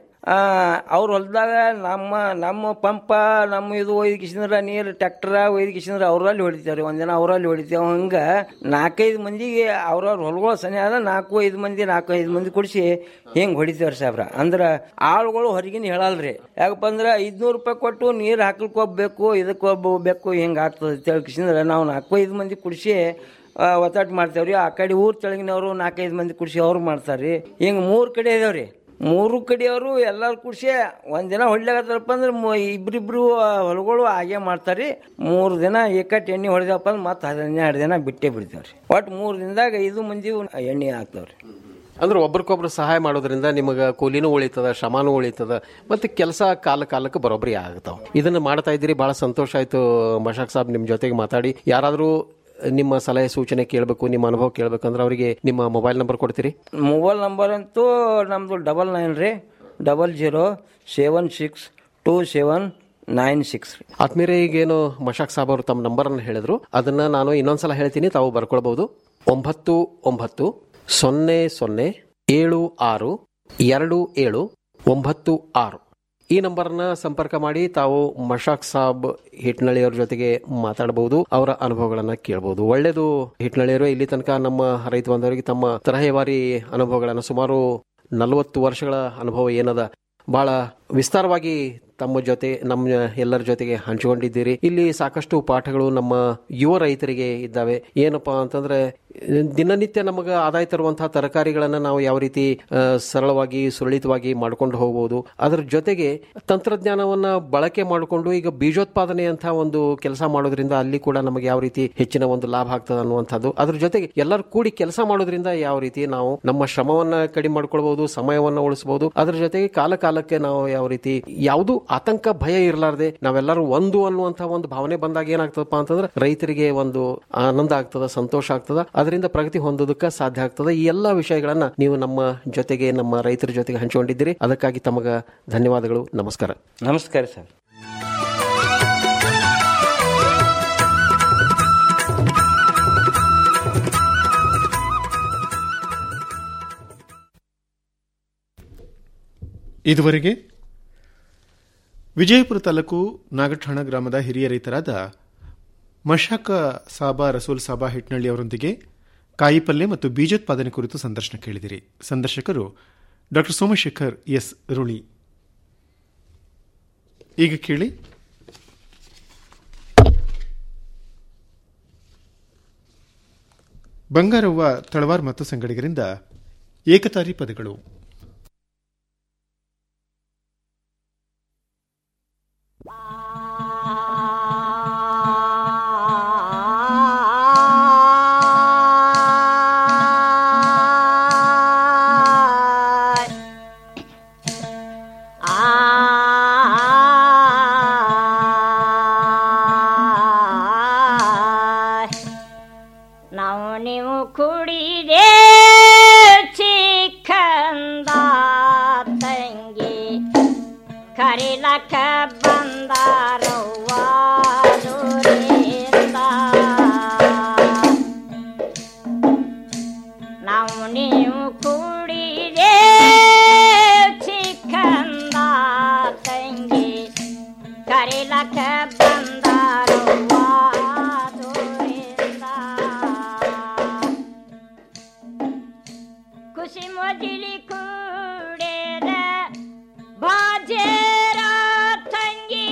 ಅವ್ರ ಹೊಲದಾಗ ನಮ್ಮ ನಮ್ಮ ಪಂಪ ನಮ್ಮ ಇದು ಒಯ್ದು ಕಿಸಿದ್ರ ನೀರು ಟ್ಯಾಕ್ಟರ ಒಯ್ದು ಕಿಸಿದ್ರ ಅವ್ರಲ್ಲಿ ಹೊಡಿತಾವ್ರಿ ಒಂದಿನ ಅವರಲ್ಲಿ ಹೊಡಿತೇವೆ ಹಂಗೆ ನಾಲ್ಕೈದು ಮಂದಿಗೆ ಅವ್ರವ್ರ ಹೊಲಗಳು ಸನಿ ಆದ ನಾಲ್ಕು ಐದು ಮಂದಿ ನಾಲ್ಕು ಐದು ಮಂದಿ ಕೊಡಿಸಿ ಹಿಂಗೆ ಹೊಡಿತೇವ್ರಿ ಸಾಬ್ರ ಅಂದ್ರೆ ಆಳುಗಳು ಹೊರಗಿನ ಹೇಳಲ್ರಿ ಯಾಕಪ್ಪ ಅಂದ್ರೆ ಐದ್ನೂರು ರೂಪಾಯಿ ಕೊಟ್ಟು ನೀರು ಹಾಕ್ಲಿಕ್ಕೆ ಹೋಗ್ಬೇಕು ಇದಕ್ಕೆ ಹೋಗ್ಬೇಕು ಹಿಂಗೆ ಆಗ್ತದೆ ಅಂತ ಹೇಳಿ ಕಿಸಿದ್ರೆ ನಾವು ನಾಲ್ಕು ಐದು ಮಂದಿ ಕುಡಿಸಿ ಒತ್ತಾಟ ಮಾಡ್ತೇವ್ರಿ ಆ ಕಡೆ ಊರ್ ತೆಳಗಿನವರು ನಾಲ್ಕೈದು ಮಂದಿ ಕುಡಿಸಿ ಅವ್ರು ಮಾಡ್ತಾರ್ರಿ ಹಿಂಗೆ ಮೂರು ಕಡೆ ಇದಾವ್ರಿ ಮೂರು ಕಡೆಯವರು ಎಲ್ಲರೂ ಕುಡಿಸಿ ಒಂದಿನ ಹೊಡ್ಲಾಗತ್ತಾರಪ್ಪ ಅಂದ್ರೆ ಮು- ಇಬ್ರಿಬ್ರು ಆ, ಹೊಲಗಳು ಹಾಗೆ ಮಾಡ್ತಾರ್ರಿ ಮೂರು ದಿನ ಏಕಟ್ ಎಣ್ಣೆ ಹೊಡೆದಪ್ಪ ಅಂದ್ರೆ ಮತ್ತೆ ಹದಿನೆರಡು ದಿನ ಬಿಟ್ಟೇ ಬಿಡ್ತೇವ್ರಿ ಒಟ್ಟು ಮೂರು ದಿನದಾಗ ಐದು ಮಂದಿ ಎಣ್ಣೆ ಹಾಕ್ತಾವ್ರಿ ಅಂದ್ರೆ ಒಬ್ರಿಗೊಬ್ರು ಸಹಾಯ ಮಾಡೋದ್ರಿಂದ ನಿಮಗೆ ಕೂಲಿನೂ ಉಳಿತದ ಶ್ರಮನೂ ಉಳಿತದ ಮತ್ತೆ ಕೆಲಸ ಕಾಲ ಕಾಲಕ್ಕೆ ಬರೋಬ್ಬರಿ ಆಗ್ತಾವ ಇದನ್ನ ಮಾಡ್ತಾ ಇದ್ದೀರಿ ಬಹಳ ಸಂತೋಷ ಆಯ್ತು ಮಶಾಕ್ ಸಾಬ್ ನಿಮ್ ಜೊತೆಗೆ ಮಾತಾಡಿ ಯಾರಾದ್ರೂ ನಿಮ್ಮ ಸಲಹೆ ಸೂಚನೆ ಕೇಳಬೇಕು ನಿಮ್ಮ ಅನುಭವ ಕೇಳಬೇಕಂದ್ರೆ ಅವರಿಗೆ ನಿಮ್ಮ ಮೊಬೈಲ್ ನಂಬರ್ ಕೊಡ್ತೀರಿ ಮೊಬೈಲ್ ನಂಬರ್ ಅಂತೂ ನಮ್ಮದು double nine three double zero seven six two seven nine six three ಆದ್ಮೇಲೆ ಈಗೇನು ಮಶಾಕ್ ಸಾಬ್ ಅವರು ತಮ್ಮ ನಂಬರ್ ಅನ್ನು ಹೇಳಿದ್ರು ಅದನ್ನ ನಾನು ಇನ್ನೊಂದ್ಸಲ ಹೇಳ್ತೀನಿ ತಾವು ಬರ್ಕೊಳ್ಬಹುದು ಒಂಬತ್ತು ಒಂಬತ್ತು ಸೊನ್ನೆ ಸೊನ್ನೆ ಏಳು ಆರು ಎರಡು ಏಳು ಒಂಬತ್ತು ಆರು ಈ ನಂಬರ್ನ ಸಂಪರ್ಕ ಮಾಡಿ ತಾವು ಮಶಾಕ್ ಸಾಬ್ ಹಿಟ್ನಳ್ಳಿಯವ್ರ ಜೊತೆಗೆ ಮಾತಾಡಬಹುದು ಅವರ ಅನುಭವಗಳನ್ನ ಕೇಳಬಹುದು ಒಳ್ಳೆಯದು ಹಿಟ್ನಳ್ಳಿಯವರು ಇಲ್ಲಿ ತನಕ ನಮ್ಮ ರೈತ ಬಾಂಧವರಿಗೆ ತಮ್ಮ ತರಹೇವಾರಿ ಅನುಭವಗಳನ್ನ ಸುಮಾರು ನಲವತ್ತು ವರ್ಷಗಳ ಅನುಭವ ಏನದ ಬಹಳ ವಿಸ್ತಾರವಾಗಿ ತಮ್ಮ ಜೊತೆ ನಮ್ಮ ಎಲ್ಲರ ಜೊತೆಗೆ ಹಂಚಿಕೊಂಡಿದ್ದೀರಿ ಇಲ್ಲಿ ಸಾಕಷ್ಟು ಪಾಠಗಳು ನಮ್ಮ ಯುವ ರೈತರಿಗೆ ಇದ್ದಾವೆ ಏನಪ್ಪಾ ಅಂತಂದ್ರೆ ದಿನನಿತ್ಯ ನಮಗೆ ಆದಾಯ ತರುವಂತಹ ತರಕಾರಿಗಳನ್ನ ನಾವು ಯಾವ ರೀತಿ ಆ, ಸರಳವಾಗಿ ಸುರಳಿತವಾಗಿ ಮಾಡ್ಕೊಂಡು ಹೋಗಬಹುದು ಅದರ ಜೊತೆಗೆ ತಂತ್ರಜ್ಞಾನವನ್ನ ಬಳಕೆ ಮಾಡಿಕೊಂಡು ಈಗ ಬೀಜೋತ್ಪಾದನೆ ಅಂತ ಒಂದು ಕೆಲಸ ಮಾಡೋದ್ರಿಂದ ಅಲ್ಲಿ ಕೂಡ ನಮಗೆ ಯಾವ ರೀತಿ ಹೆಚ್ಚಿನ ಒಂದು ಲಾಭ ಆಗ್ತದೆ ಅನ್ನುವಂಥದ್ದು ಅದ್ರ ಜೊತೆಗೆ ಎಲ್ಲರೂ ಕೂಡಿ ಕೆಲಸ ಮಾಡೋದ್ರಿಂದ ಯಾವ ರೀತಿ ನಾವು ನಮ್ಮ ಶ್ರಮವನ್ನ ಕಡಿಮೆ ಮಾಡ್ಕೊಳ್ಬಹುದು ಸಮಯವನ್ನ ಉಳಿಸಬಹುದು ಅದ್ರ ಜೊತೆಗೆ ಕಾಲ ಕಾಲಕ್ಕೆ ನಾವು ಯಾವ ರೀತಿ ಯಾವುದು ಆತಂಕ ಭಯ ಇರಲಾರ್ದೆ ನಾವೆಲ್ಲರೂ ಒಂದು ಅನ್ನುವಂತ ಒಂದು ಭಾವನೆ ಬಂದಾಗ ಏನಾಗ್ತದಪ್ಪ ಅಂತಂದ್ರೆ ರೈತರಿಗೆ ಒಂದು ಆನಂದ ಆಗ್ತದ ಸಂತೋಷ ಆಗ್ತದ ಅದರಿಂದ ಪ್ರಗತಿ ಹೊಂದೋದಕ್ಕೆ ಸಾಧ್ಯ ಆಗ್ತದ ಈ ಎಲ್ಲಾ ವಿಷಯಗಳನ್ನ ನೀವು ನಮ್ಮ ಜೊತೆಗೆ ನಮ್ಮ ರೈತರ ಜೊತೆಗೆ ಹಂಚಿಕೊಂಡಿದ್ದೀರಿ ಅದಕ್ಕಾಗಿ ತಮಗ ಧನ್ಯವಾದಗಳು ನಮಸ್ಕಾರ ನಮಸ್ಕಾರ ಸರ್ ಇದುವರೆಗೆ ವಿಜಯಪುರ ತಾಲೂಕು ನಾಗಠಾಣ ಗ್ರಾಮದ ಹಿರಿಯ ರೈತರಾದ ಮಶಾಕ ಸಾಬಾ ರಸೂಲ್ ಸಾಬಾ ಹಿಟ್ನಳ್ಳಿ ಅವರೊಂದಿಗೆ ಕಾಯಿಪಲ್ಯ ಮತ್ತು ಬೀಜೋತ್ಪಾದನೆ ಕುರಿತು ಸಂದರ್ಶನ ಕೇಳಿದಿರಿ ಸಂದರ್ಶಕರು ಡಾ ಸೋಮಶೇಖರ್ ಎಸ್ ರುಳಿ ಈಗ ಕೇಳಿ ಬಂಗಾರವ್ವ ತಳವಾರ್ ಮತ್ತು ಸಂಗಡಿಗರಿಂದ ಏಕತಾರಿ ಪದಗಳು ನಾವು ನೀವು ಕುಡಿದೆ ಚಿಕ್ಕಂದ ತಂಗಿ ಕರಿಲಕ್ಕ ಬಂದಾರವ್ವ ದೂರಿಂದ ನಾವು ನೀವು ಕುಡಿದೆ ಚಿಕ್ಕಂದ ತಂಗಿ ಕರಿಲಕ್ಕ ಬಂದಾರವ್ವ ದೂರಿಂದ ಖುಷಿ ಮೊದಲಿ ಕೂಡೇದ ಬಾಜೇರ ತಂಗಿ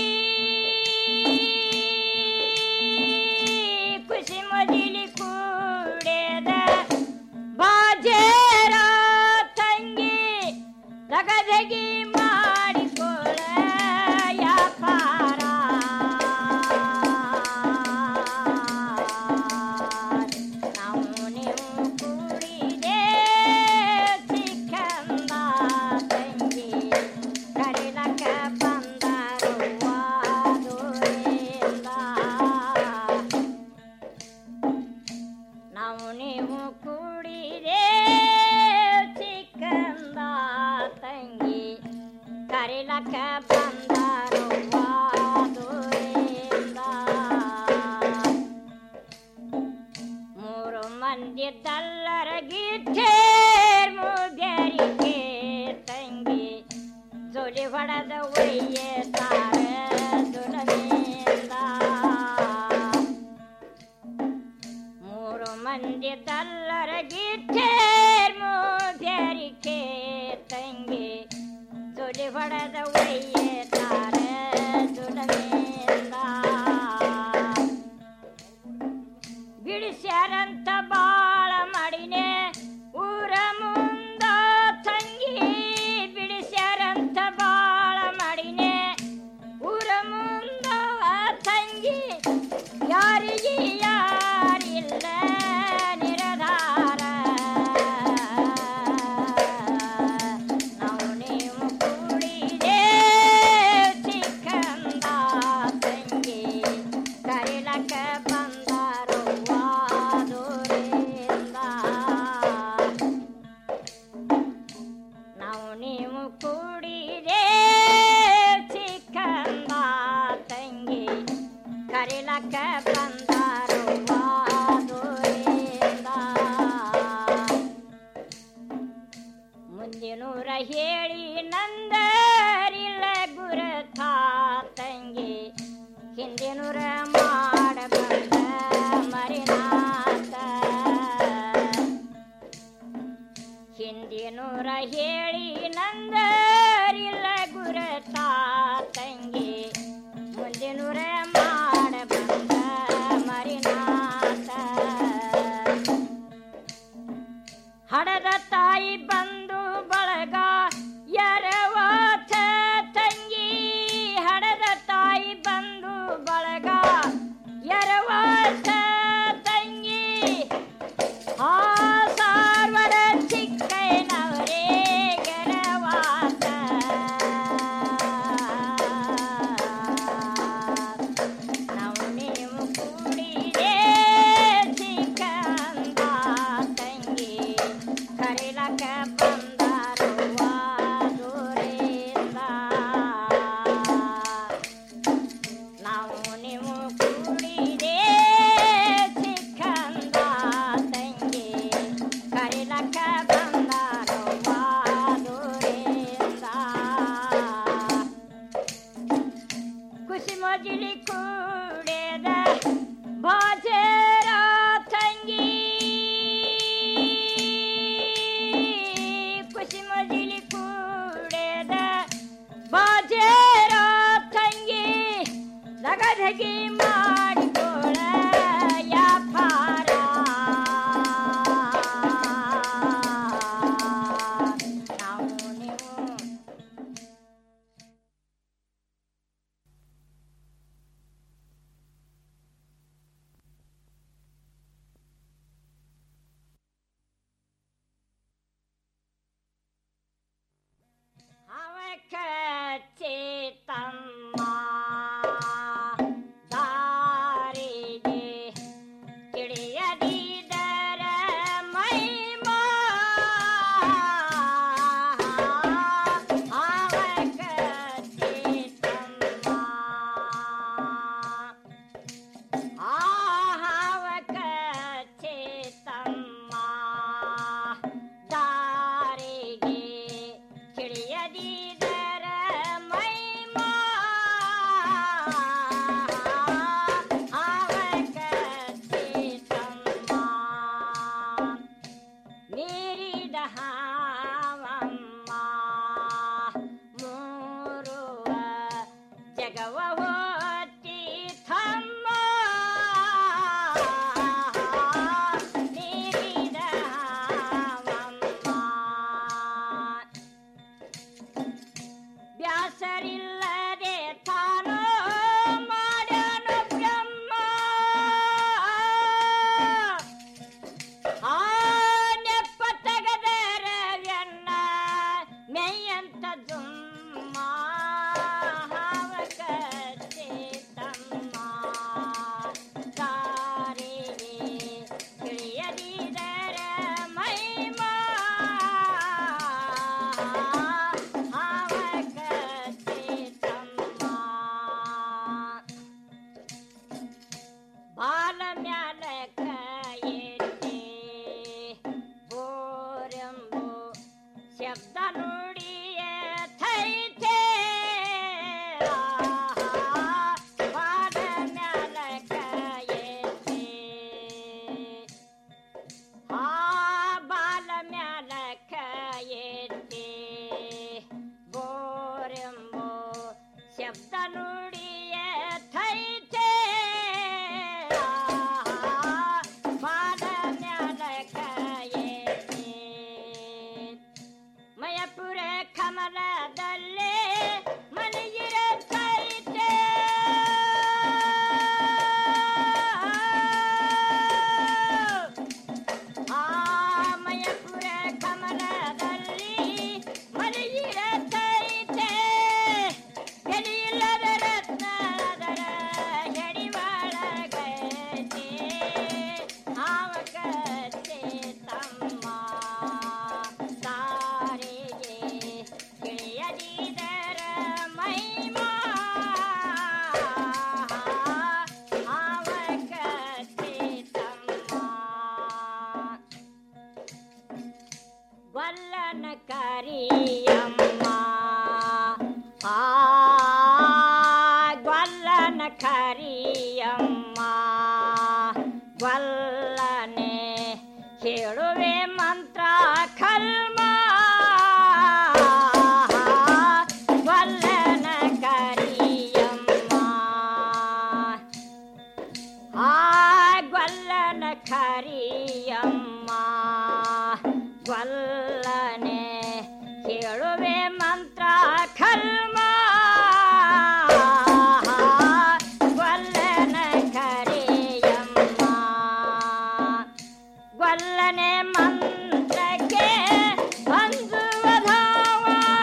ಖುಷಿ ಮೊದಲಿ ಕೂಡೇದ ಬಾಜೇರ ತಂಗಿ ತಗದಗಿ ಮಾಡಿಕೊಳ್ಳ ವ್ಯಾಪಾರ ನಾವು ನೀವು ಕೂಡಿದೆ ಚಿಕ್ಕಂದ ತಂಗಿ ಕರಿಲಕ್ಕ ಬಂದರುವ ದೂರಿಂದ ನಾವು ನೀವು ಕೂಡಿದೆ ಚಿಕ್ಕಂದ ತಂಗಿ ಕರಿಲಕ್ಕ ಬಂದರುವ ದೂರಿಂದ ಮೂರು ಮಂದಿ ತಲ್ಲರ ಗಿಟ್ಟೇರ್ ಮುಗ್ಯರಿಕೆ ತಂಗಿ ಜೋಲಿ ಹೊಡೆದ ಒಯ್ಯೆ ತಾರ ದುಡಮಿಂದ ಮೂರು ಮಂದಿ ತಲ್ಲರ ಗಿಟ್ಟೇರ್ ಮುಗ್ಯರಿಕೆ ತಂಗಿ ಜೋಲಿ ಹೊಡೆದ ಒಯ್ಯೆ ತಾರ ದುಡಮಿಂದ ಬಿಡಿಸ್ಯಾರಂತ ಬಾಳ ಮಾಡಿನೆ ಊರ ಮುಂದ ತಂಗಿ ಬಿಡಿಸ್ಯಾರಂತ ಬಾಳ ಮಾಡಿನೆ ಊರ ಮುಂದ ತಂಗಿ ಯಾರಿಗೆ ಯಾರಿಲ್ಲ ನಿರಧಾರ ನಾವು ನೀವು ಕೂಡಿದೆ ಮಜಿಲಿ ಕೂಡೆದ ಬಾಜರ ತಂಗಿ ಖುಷಿ ಮಜಿಲಿ ಕೂಡೆದ ಬಾಜರ ತಂಗಿ ಲಗಧಗಿ ಮಾಡಿಕೊಳ್ಳ ವ್ಯಾಪಾರ ನಾವು ನೀವು ಅವಕಚೇತಮ್ಮ ದಾರಿಗೆ ತಿಳಿಯದಿದರ ಮೈಮಾ ಅವಕಚೇತಮ್ಮ ಆಹಾವಕಚೇತಮ್ಮ ದಾರಿಗೆ ತಿಳಿಯದಿದರ ಮೈಮಾ ಅವಕಚೇತಮ್ಮ ಮೀರಿದ ಹಾವಮ್ಮ ಮೂರುವ ಜಗವ ಹೋತಿ ಥಮ್ಮ ಮೀರಿದ ಹಾವಮ್ಮ ಬ್ಯಾಸರಿಲ್ಲದೆ ತಾನು ಮಾಡನು ಬ್ರಹ್ಮ ಆ ನೆಪ್ಪ ತೆಗದರವ್ಯನ್ನ ಮೆಯ್ಯಂತ ಜುಮ್ಮ ಹಾವಕತ್ತೆ ತಮ್ಮ ತಾರಿಗೆ ತಿಳಿಯದಿದರ ಮೈಮಾ ಹಾವಕತ್ತೆ ತಮ್ಮ ಬಾಲ ಮ್ಯಾಲ ಕೈಯಿಟ್ಟೆ ಬೋರೆಂಬು ಶಬ್ದ ನುಡಿಯ ಥೈತೆ ಬಾಲ ಮ್ಯಾಲ ಕೈಯಿಟ್ಟೆ ಆ ಬಾಲ ಮ್ಯಾಲ ಕೈಯಿಟ್ಟೆ ಬೋರೆಂಬು ಶಬ್ದ ನುಡಿಯ ಥೈತೆ ಬಾಲ ಮ್ಯಾಲ ಕೈಯಿಟ್ಟೆ ಮಯಪುರ ಕಮಲದಲ್ಲೇ ಮಲಗಿರತೈತೆ ಆ ಮಯಪುರ ಕಮಲದಲ್ಲಿ ಮಲಗಿರತೈತೆ ಗಡಿಯಿಲ್ಲದ ರತ್ನದರ ಜಡಿವಾಳಗೈತೆ ಆವಕತ್ತೆ ತಮ್ಮ ತಾರಿಗೆ ತಿಳಿಯದಿದರ ಮೈಮಾ ಆವಕತ್ತೆ ತಮ್ಮ ವಲ್ಲನ ಕರಿಯಮ್ಮ ಆ ಗ್ವಲ್ಲನ ಕರಿಯಮ್ಮ ಗ್ವಲ್ಲನೆ ಹೇಳುವೆ ಮಂತ್ರ ಕಲ್ಮ ಗ್ವಲ್ಲನ ಕರಿಯಮ್ಮ ಆ ಗ್ವಲ್ಲನ ಕರಿಯಮ್ಮ ಗ್ವಲ್ಲನೆ ಹೇಳುವೆ ಮಂತ್ರ ಕಲ್ಮ ಗ್ವಲ್ಲನ ಕರಿಯಮ್ಮ ಗ್ವಲ್ಲನೆ ಮಂತ್ರಕ್ಕೆ ಅಂಜುವ ಧಾವ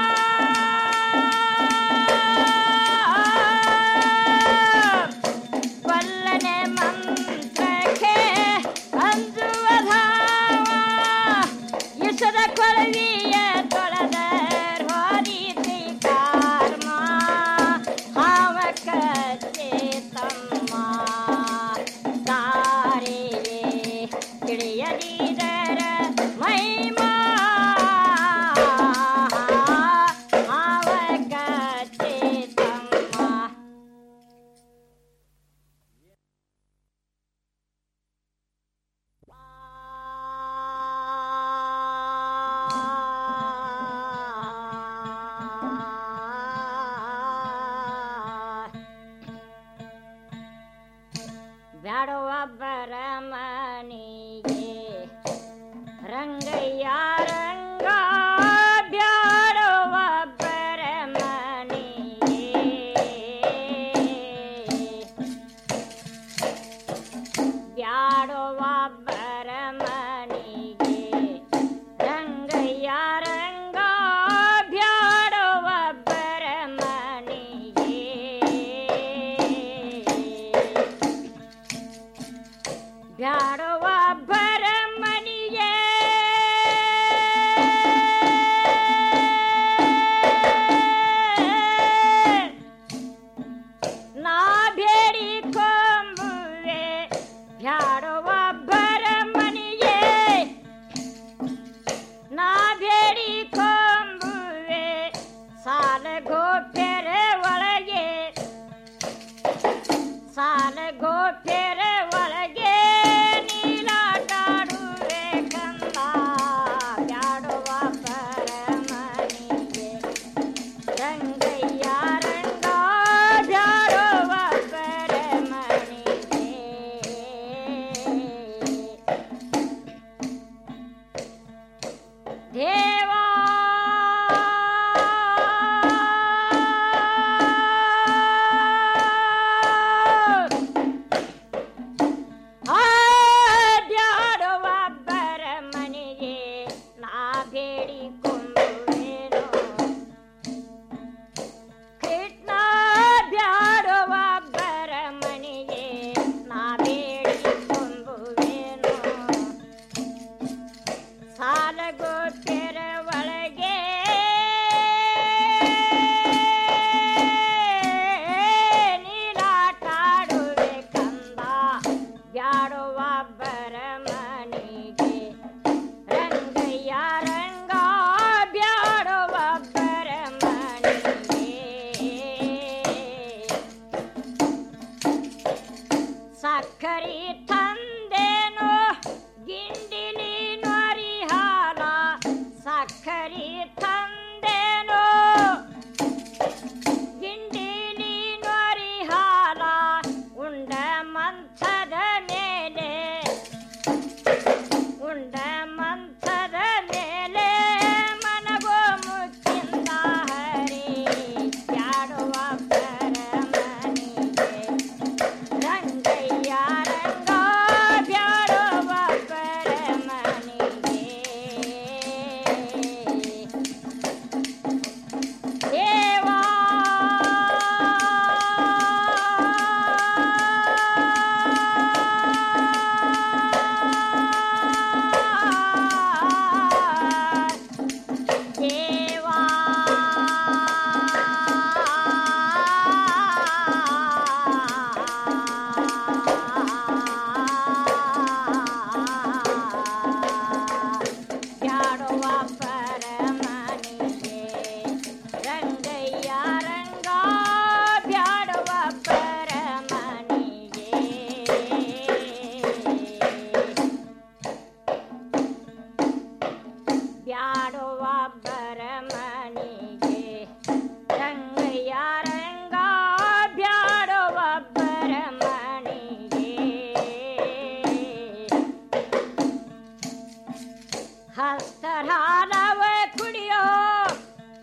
ವಲ್ಲನೆ ಮಂತ್ರಕ್ಕೆ ಅಂಜುವ ಧಾವ ಇಸದ ಕೊಳವಿಯ ತೊಳೆದ ಹೋದಿ ತ್ರಿಕಾರ ಗೋಟೆರೆ ಒಳಗೆ ಸಾಲ ಗೋಟೆ